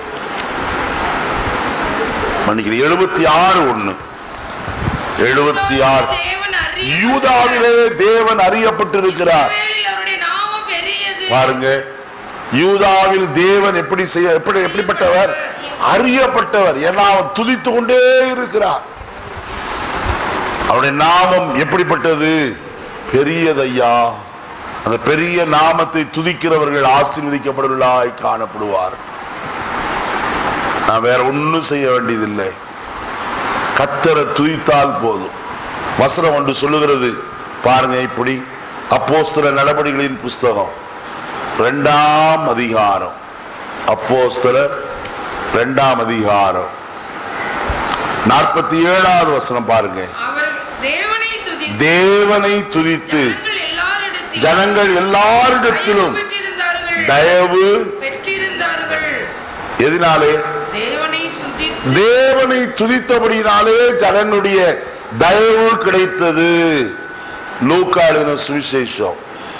A: மன்னிக்கிறேன் எழுபத்தி ஆறு ஒண்ணு எழுபத்தி ஆறு
C: தேவன் அறிய
A: யூதாவிலே தேவன் அறியப்பட்டிருக்கிறார்
C: இஸ்ரவேலில் அவருடைய நாமம் பெரியது
A: பாருங்க யூதாவில் தேவன் எப்படி செய்ய எப்படி எப்படிப்பட்டவர் அறியப்பட்டவர் ஏன்னா அவன் துதித்து கொண்டே இருக்கிறார் அவருடைய நாமம் எப்படிப்பட்டது பெரியதையா அந்த பெரிய நாமத்தை துதிக்கிறவர்கள் ஆசீர்வதிக்கப்படுவர்களாய் காணப்படுவார் நான் வேற ஒண்ணும் செய்ய வேண்டியதில்லை கத்தரை துதித்தால் போதும் வசனம் ஒன்று சொல்லுகிறது பாருங்க இப்படி அப்போஸ்தல நடவடிக்கைகளின் புஸ்தகம் ரெண்டாம் அதிகாரம் அப்போஸ்தலர் ரெண்டாம் அதிகாரம் நாற்பத்தி ஏழாவது வசனம் பாருங்க
C: அவர் தேவனை துதித்து
A: தேவனை துதித்து
C: ஜனங்கள் எல்லாரிடத்திலும்
A: ஜனங்கள் எல்லாரிடத்திலும்
C: தயவு பெற்றிருந்தார்கள்
A: தயவு
C: பெற்றிருந்தார்கள்
A: எதினாலே
C: தேவனை துதித்து
A: தேவனை துதித்தபடினாலே ஜனனுடைய தயவு கிடைத்தது லூக்கா எழுதின சுவிசேஷம்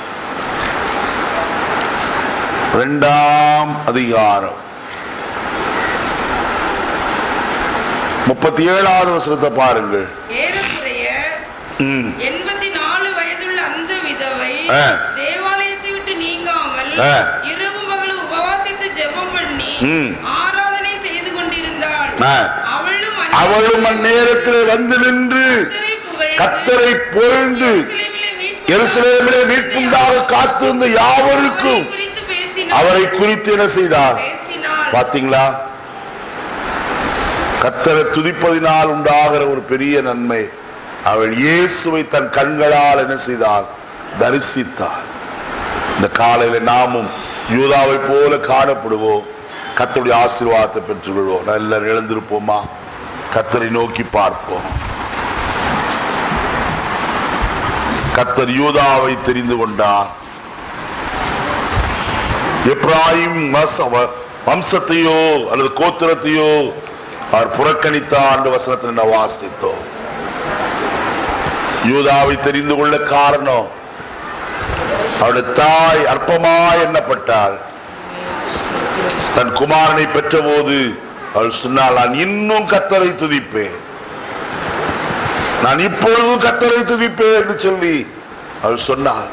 A: இரண்டாம் அதிகாரம் முப்பத்தி ஏழாவது வசனத்தை பாருங்கள்
C: ஏறக்குறைய
A: ம்.
C: எண்பத்தி நாலு வயதுள்ள அந்த விதவை
A: ஆ.
C: தேவாலயத்தை விட்டு நீங்காமல்
A: ஆ.
C: இரவு பகலும் உபவாசித்து ஜெபம் பண்ணி
A: ம்.
C: ஆராதனை செய்து கொண்டிருந்தாள்
A: ஆ.
C: அவளும்
A: அவளும் அந்நேரத்தில் வந்து நின்று
C: கர்த்தரை புகழ்ந்து,
A: கத்தரை புகழ்ந்து
C: எருசலேமிலே மீட்புண்டாக
A: எருசலேமிலே மீட்புண்டாக காத்திருந்த யாவருக்கும்
C: அவரை குறித்து பேசினாள்
A: அவரை குறித்து என்ன செய்தார்
C: பேசினாள்
A: பாத்தீங்களா கத்தரை துதிப்பதினால் உண்டாகிற ஒரு பெரிய நன்மை அவள் இயேசுவை தன் கண்களால் என்ன செய்தாள் தரிசித்தாள் இந்த காலையில நாமும் யூதாவை போல காணப்படுவோம் கத்தருடைய ஆசீர்வாதத்தை பெற்றுக்கொள்வோம் நல்ல எழுந்திருப்போமா கத்தரை நோக்கி பார்ப்போம் கத்தர் யூதாவை தெரிந்து கொண்டார் எப்ராயிம் வச- வ- வம்சத்தையோ அல்லது கோத்திரத்தையோ அவர் புறக்கணித்தார் என்று வசனத்தில் நான் வாசித்தோம் யூதாவை தெரிந்து கொள்ள காரணம் அவருடைய தாய் அற்பமாய் எண்ணப்பட்டாள் தன் குமாரனை பெற்றபோது அவள் சொன்னால் நான் இன்னும் கத்தரை துதிப்பேன் நான் இப்பொழுதும் கத்தரை துதிப்பேன் என்று சொல்லி அவள் சொன்னாள்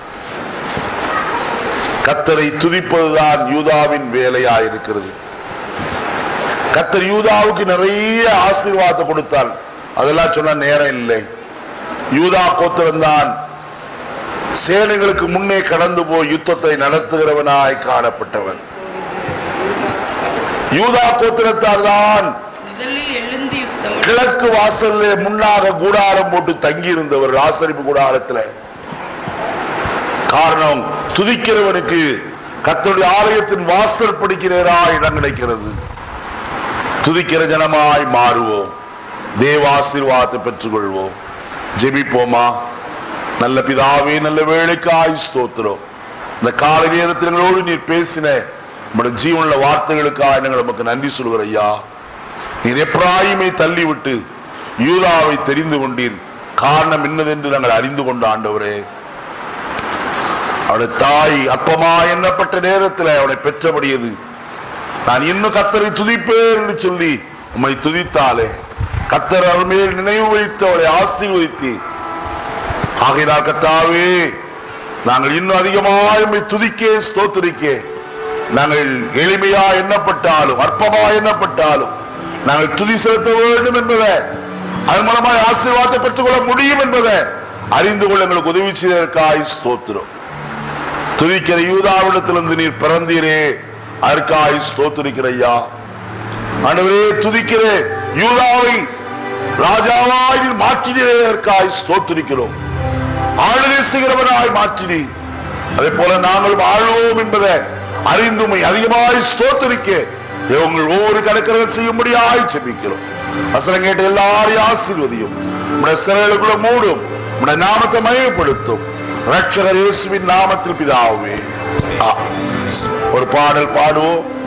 A: கத்தரை துதிப்பதுதான் யூதாவின் வேலையா இருக்கிறது கத்தர் யூதாவுக்கு நிறைய ஆசீர்வாதத்தை கொடுத்தார் அதெல்லாம் சொன்ன நேரம் இல்லை யூதா கோத்திரம்தான் சேனைகளுக்கு முன்னே கடந்து போய் யுத்தத்தை நடத்துகிறவனாய் காணப்பட்டவன் யூதா கோத்திரத்தார் தான்
C: முதலில் எழுந்து யுத்தம்
A: கிழக்கு வாசல்ல முன்னாக கூடாரம் போட்டு தங்கி இருந்தவர் ஆசரிப்பு கூடாரத்துல காரணம் துதிக்கிறவனுக்கு கத்தருடைய ஆலயத்தின் வாசல் படிக்கிறா இடம் கிடைக்கிறது துதிக்கிற ஜனமாய் மாறுவோம் தேவ ஆசீர்வாதத்தை பெற்றுக்கொள்வோம் ஜெபிப்போமா நல்ல பிதாவே நல்ல வேலைக்காய் ஸ்தோத்திரம் இந்த காலை நேரத்தில் எங்களோடு நீர் பேசின நம்முடைய ஜீவனுள்ள வார்த்தைகளுக்காக நாங்கள் நமக்கு நன்றி சொல்கிற ஐயா நீர் எப்ராயிமை தள்ளிவிட்டு யூதாவை தெரிந்து கொண்டீர் காரணம் என்னதென்று நாங்கள் அறிந்து கொண்ட ஆண்டவரே அவருடைய தாய் அற்பமா எண்ணப்பட்ட நேரத்தில் அவனை பெற்றபடியது நான் இன்னும் கத்தரை துதிப்பேன் என்று சொல்லி உம்மை துதித்தாலே கத்தர் அவர் மேல் நினைவு வைத்து அவளை ஆசீர்வதித்து ஆகையினால் கத்தாவே நாங்கள் இன்னும் அதிகமாக உம்மை துதிக்கே ஸ்தோத்திரிக்கே நாங்கள் எளிமையா எண்ணப்பட்டாலும் அற்பமா எண்ணப்பட்டாலும் நாங்கள் துதி செலுத்த வேண்டும் என்பதை அதன் மூலமாய் ஆசீர்வாதத்தை பெற்றுக்கொள்ள முடியும் என்பதை அறிந்து கொள்ள எங்களுக்கு உதவி செய்ததற்காய் ஸ்தோத்திரம் துதிக்கிற யூதாவிடத்திலிருந்து நீர் பிறந்தீரே அதற்காய் ஸ்தோத்திரிக்கிற ஐயா ஆண்டவரே துதிக்கிற யூதாவை ராஜாவாய் நீர் மாற்றினீரே அதற்காய் ஸ்தோத்திரிக்கிறோம் ஆளுகை செய்கிறவனாய் மாற்றினீர் அதே போல நாங்களும் ஆளுவோம் என்பதை அறிந்துமை அதிகமாய் ஸ்தோத்திரிக்க உங்கள் ஒவ்வொரு கணக்கர்கள் செய்யும்படியாய் செபிக்கிறோம் வசனம் கேட்ட எல்லாரையும் ஆசீர்வதியும் உடைய சிறைகளுக்குள்ள மூடும் உடைய நாமத்தை மயப்படுத்தும் ரட்சகர் இயேசுவின் நாமத்தில் பிதாவே ஆ. ஒரு பாடல் பாடுவோம்